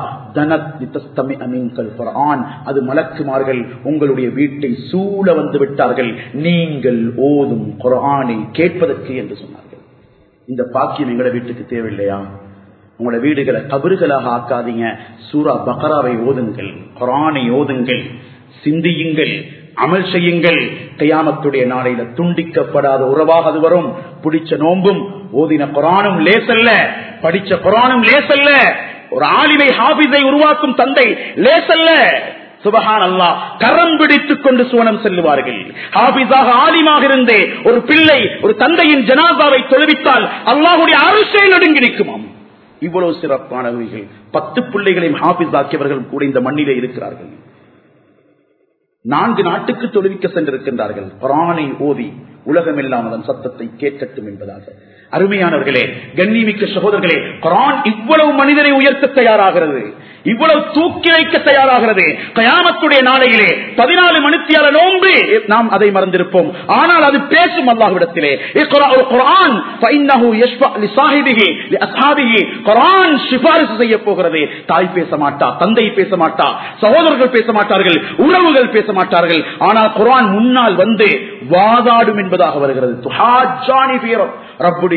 அது மலக்குமார்கள் உங்களுடைய வீட்டை சூழ வந்து விட்டார்கள் நீங்கள் ஓதும் குரானை கேட்பதற்கு என்று சொன்னார்கள் இந்த பாக்கியம் எங்களோட வீட்டுக்கு தேவையில்லையா உங்களோட வீடுகளை கபறுகளாக ஆக்காதீங்க சூரா பக்ராவை ஓதுங்கள் குரானை ஓதுங்கள் சிந்தியுங்கள் அமல் செய்யுங்கள் கையாமத்துடைய நாளையில துண்டிக்கப்படாத உறவாக அது வரும் பிடிச்ச நோம்பும் ஓதின குரானும் லேசல்ல படிச்ச குரானும் லேசல்ல ஒரு ஆலிமை ஹாபிஸை உருவாக்கும் தந்தை லேசல்ல சுபஹான் அல்லா கரம் பிடித்துக் கொண்டு சுவனம் செல்லுவார்கள் ஹாபிஸாக ஆலிமாக இருந்தே ஒரு பிள்ளை ஒரு தந்தையின் ஜனாதாவை தொழுவித்தால் அல்லாஹுடைய அரசே நடுங்கி நிற்குமாம் இவ்வளவு சிறப்பானவைகள் பத்து பிள்ளைகளையும் ஹாபிஸ் ஆக்கியவர்கள் கூட இந்த மண்ணிலே இருக்கிறார்கள் நான்கு நாட்டுக்கு தொழுவிக்க சென்றிருக்கின்றார்கள் குரானை ஓதி உலகம் எல்லாம் அதன் சத்தத்தை கேட்கட்டும் என்பதாக அருமையானவர்களே கண்ணிமிக்க சகோதரர்களே குரான் இவ்வளவு மனிதனை உயர்த்த தயாராகிறது இவ்வளவு தூக்கி வைக்க தயாராகிறது கயாமத்துடைய நாளையிலே பதினாலு மணித்தியால நோன்பு நாம் அதை மறந்திருப்போம் ஆனால் அது பேசும் அல்லாஹ்விடத்திலே இக்ரா அல் குர்ஆன் ஃபஇன்னஹு யஷ்ஃபா லிசாஹிபிஹி லிஅஸ்ஹாபிஹி குர்ஆன் சிபாரிசு செய்ய போகிறது தாய் பேச மாட்டா தந்தை பேச மாட்டா சகோதரர்கள் பேச மாட்டார்கள் உறவுகள் பேச மாட்டார்கள் ஆனால் குர்ஆன் முன்னால் வந்து வாதாடும் என்பதாக வருகிறது துஹாஜானி ஃபீரம் ரப்புடைய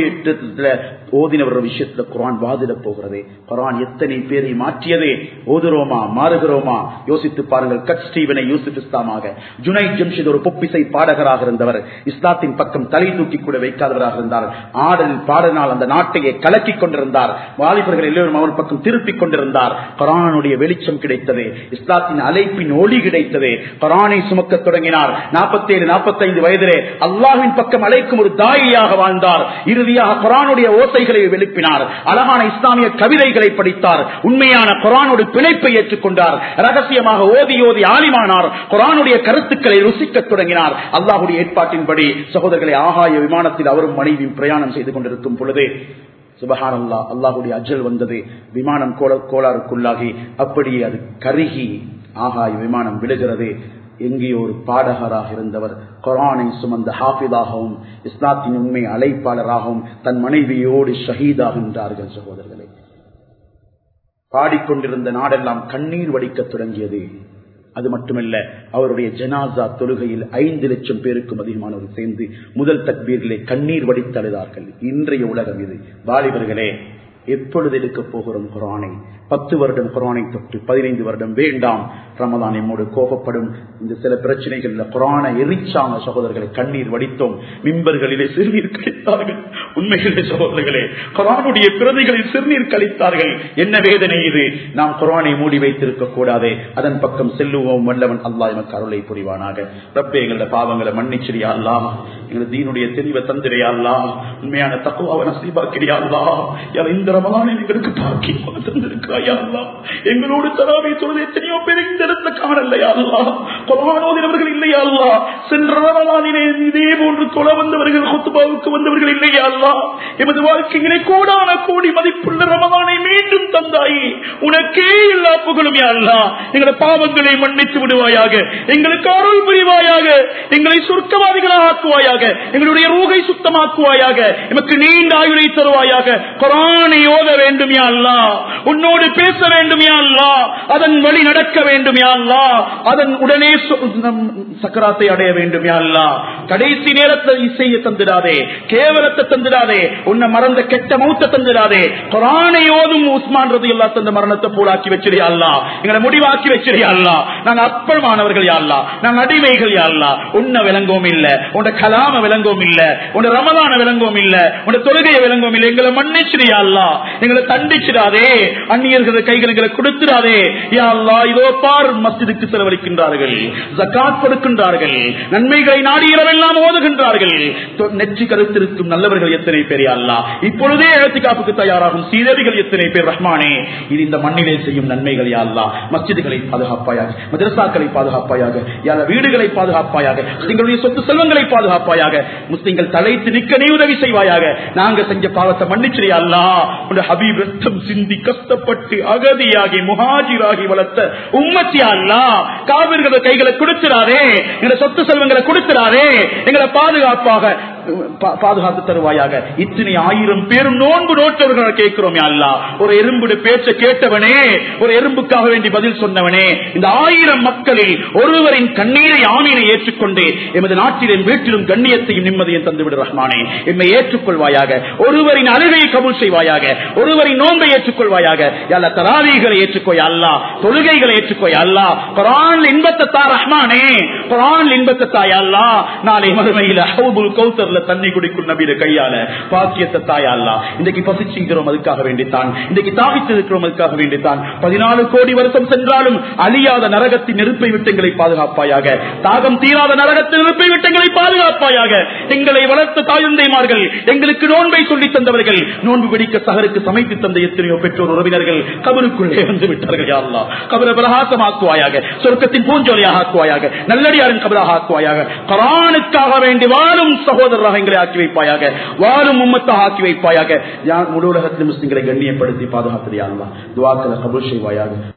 ஓதினவர் விஷயத்துல குரான் வாதிட போகிறது குரான் எத்தனை பேரை மாற்றியதே ஓதுறோமா மாறுகிறோமா யோசித்து பாருங்கள் கட் ஸ்டீவனை யூசுப் இஸ்லாமாக ஜுனை ஜம்ஷித் ஒரு பொப்பிசை பாடகராக இருந்தவர் இஸ்லாத்தின் பக்கம் தலை தூக்கி கூட வைக்காதவராக இருந்தார் ஆடல் பாடனால் அந்த நாட்டையே கலக்கி கொண்டிருந்தார் வாலிபர்கள் எல்லோரும் அவர் பக்கம் திருப்பிக் கொண்டிருந்தார் குரானுடைய வெளிச்சம் கிடைத்தது இஸ்லாத்தின் அழைப்பின் ஒளி கிடைத்தது குரானை சுமக்க தொடங்கினார் நாற்பத்தி ஏழு நாற்பத்தைந்து வயதிலே அல்லாஹின் பக்கம் அழைக்கும் ஒரு தாயியாக வாழ்ந்தார் இறுதியாக குரானுடைய ஓசைகளை எழுப்பினார் அழகான இஸ்லாமிய கவிதைகளை படித்தார் உண்மையான குரானோடு பிணைப்பை ஏற்றுக்கொண்டார் ரகசியமாக ஓதி ஓதி ஆலிமானார் குரானுடைய கருத்துக்களை ருசிக்கத் தொடங்கினார் அல்லாஹுடைய ஏற்பாட்டின்படி சகோதரர்களை ஆகாய விமானத்தில் அவரும் மனைவியும் பிரயாணம் செய்து கொண்டிருக்கும் பொழுது சுபஹான் அல்லா அல்லாஹுடைய அஜல் வந்தது விமானம் கோளாறுக்குள்ளாகி அப்படியே அது கருகி ஆகாய விமானம் விழுகிறது எங்கேயோ ஒரு பாடகராக இருந்தவர் குரானை சுமந்த ஹாஃபிதாகவும் இஸ்லாத்தின் உண்மை அழைப்பாளராகவும் தன் மனைவியோடு ஷஹீதாகின்றார்கள் சகோதரர்களே பாடிக்கொண்டிருந்த நாடெல்லாம் கண்ணீர் வடிக்கத் தொடங்கியது அது மட்டுமல்ல அவருடைய ஜனாசா தொழுகையில் ஐந்து லட்சம் பேருக்கும் அதிகமானவர்கள் சேர்ந்து முதல் தக்பீர்களை கண்ணீர் வடித்தழுதார்கள் இன்றைய உலகம் இது வாலிபர்களே எப்பொழுது எடுக்க போகிறோம் குரானை பத்து வருடம் குரானை தொட்டு பதினைந்து வருடம் வேண்டாம் ரமதான் எம்மோடு கோபப்படும் இந்த சில பிரச்சனைகள்ல குரானை எரிச்சாங்க சகோதரர்களை கண்ணீர் வடித்தோம் மிம்பர்களிலே சிறுநீர் கழித்தார்கள் உண்மையிலே சகோதரர்களே குரானுடைய பிரதிகளில் சிறுநீர் கழித்தார்கள் என்ன வேதனை இது நாம் குரானை மூடி வைத்திருக்க கூடாதே அதன் பக்கம் செல்லுவோம் வல்லவன் அல்லாஹ் எமக்கு அருளை புரிவானாக ரப்பே எங்களோட பாவங்களை மன்னிச்சிரியா அல்லா எங்களோட தீனுடைய தெளிவை தந்திரையா அல்லா உண்மையான தக்குவாவை நசீபாக்கிறியா அல்லா இந்த ரமலானை எங்களுக்கு பாக்கியமாக தந்திருக்கிறாயா அல்லா எங்களோடு தராவை தொழுது எத்தனையோ பேர் இந்த இடத்துல காணலையா அல்லா கொலவானோதினவர்கள் இல்லையா அல்லா சென்ற ரமலானிலே இதே போன்று தொலை வந்தவர்கள் கொத்துபாவுக்கு வந்தவர்கள் இல்லையா அல்லா எமது வாழ்க்கையிலே கோடான கோடி மதிப்புள்ள ரமலானை மீண்டும் தந்தாயே உனக்கே எல்லா புகழும் அல்லா எங்களோட பாவங்களை மன்னித்து விடுவாயாக எங்களுக்கு அருள் புரிவாயாக எங்களை சொர்க்கவாதிகளாக ஆக்குவாயாக எங்களுடைய ரூகை சுத்தமாக்குவாயாக எமக்கு நீண்ட ஆயுளை தருவாயாக குரானை ஓத வேண்டும் யா அல்லா உன்னோடு பேச வேண்டும் யா அல்லா அதன் வழி நடக்க வேண்டும் யா அல்லா அதன் உடனே சக்கராத்தை அடைய வேண்டும் யா அல்லா கடைசி நேரத்தை இசையை தந்துடாதே கேவலத்தை தந்துடாதே உன்னை மறந்த கெட்ட மௌத்த தந்துடாதே குரானை ஓதும் உஸ்மான் ரதி அல்லா தந்த மரணத்தை போலாக்கி வச்சிருயா அல்லா எங்களை முடிவாக்கி வச்சிருயா அல்லா நாங்க அற்பமானவர்கள் யா அல்லா நாங்க அடிமைகள் யா அல்லா உன்னை விளங்கவும் இல்ல உன்ன கலாம விளங்கவும் இல்ல உன்ன ரமதான விளங்கவும் இல்ல உன்ன தொழுகையை விளங்கவும் இல்ல எங்களை மன்னிச்சிரியா அல்லா எங்களை தண்டிச்சிடாதே அந்நியர்கள் கைகள் எங்களை கொடுத்துடாதே யா அல்லா இதோ பார் மஸ்ஜிதுக்கு செலவழிக்கின்றார்கள் ஜக்காத் கொடுக்கின்றார்கள் நன்மைகளை நாடி இரவெல்லாம் ஓதுகின்றார்கள் நெற்றி கருத்திருக்கும் நல்லவர்கள் எத்தனை பேர் அல்லா இப்பொழுதே எழுத்து காப்புக்கு தயாராகும் சீதவிகள் எத்தனை பேர் ரஹ்மானே இது இந்த மண்ணிலே செய்யும் நன்மைகள் யாழ்லா மஸ்ஜிதுகளை பாதுகாப்பாயாக மதரசாக்களை பாதுகாப்பாயாக யார வீடுகளை பாதுகாப்பாயாக எங்களுடைய சொத்து செல்வங்களை பாதுகாப்பாயாக முஸ்லிம்கள் தலைத்து நிற்க நீ உதவி செய்வாயாக நாங்க செஞ்ச பாவத்தை மன்னிச்சிரியா அல்லா உன் ஹபீப் ரத்தம் சிந்தி கஷ்டப்பட்டு அகதியாகி முஹாஜிராகி வளர்த்த உம்மத்தியா அல்லா காவிர்கள கைகளை கொடுத்துறாரே எங்களை சொத்து செல்வங்களை கொடுத்துறாரே எங்களை பாதுகாப்பாக பாதுகாத்து தருவாயாக இத்தனை ஆயிரம் பேரும் நோன்பு நோட்டவர்கள் கேட்கிறோம் அல்லா ஒரு எறும்புடு பேச்ச கேட்டவனே ஒரு எறும்புக்காக வேண்டி பதில் சொன்னவனே இந்த ஆயிரம் மக்களில் ஒருவரின் கண்ணீரை ஆமீனை ஏற்றுக்கொண்டு எமது நாட்டிலும் வீட்டிலும் கண்ணியத்தையும் நிம்மதியும் தந்துவிடு ரஹ்மானே எம்மை ஏற்றுக்கொள்வாயாக ஒருவரின் அழுகையை கபூல் செய்வாயாக ஒருவரின் நோன்பை ஏற்றுக்கொள்வாயாக எல்லா தராவிகளை ஏற்றுக்கோய் அல்லா தொழுகைகளை ஏற்றுக்கோய் அல்லா குரான் இன்பத்தை தா ரஹ்மானே குரான் இன்பத்தை தாய் அல்லா நாளை மறுமையில் ஹவுபுல் கௌசர் நல்ல தண்ணி குடிக்கும் நபியிட கையால பாக்கியத்தை தாயல்லா இன்றைக்கு பசிச்சுங்கிறோம் அதுக்காக வேண்டித்தான் இன்றைக்கு தாவித்து இருக்கிறோம் அதுக்காக வேண்டித்தான் பதினாலு கோடி வருஷம் சென்றாலும் அழியாத நரகத்தின் நெருப்பை விட்டு எங்களை பாதுகாப்பாயாக தாகம் தீராத நரகத்தின் நெருப்பை விட்டு எங்களை பாதுகாப்பாயாக எங்களை வளர்த்த தாயுந்தைமார்கள் எங்களுக்கு நோன்பை சொல்லி தந்தவர்கள் நோன்பு பிடிக்க சகருக்கு சமைத்து தந்த எத்தனையோ பெற்றோர் உறவினர்கள் கபருக்குள்ளே வந்து விட்டார்கள் யாருலா கபர பிரகாசமாக்குவாயாக சொர்க்கத்தின் பூஞ்சோலையாக ஆக்குவாயாக நல்லடியாரின் கபராக ஆக்குவாயாக கரானுக்காக வேண்டி வாழும் சகோதரராக எங்களை ஆக்கி வைப்பாயாக வாழும் உம்மத்தாக ஆக்கி வைப்பாயாக யார் முழு உலகத்தில் முஸ்லிம்களை கண்ணியப்படுத்தி பாதுகாப்பது யாருலா துவாக்களை கபூர் செய்வாயாக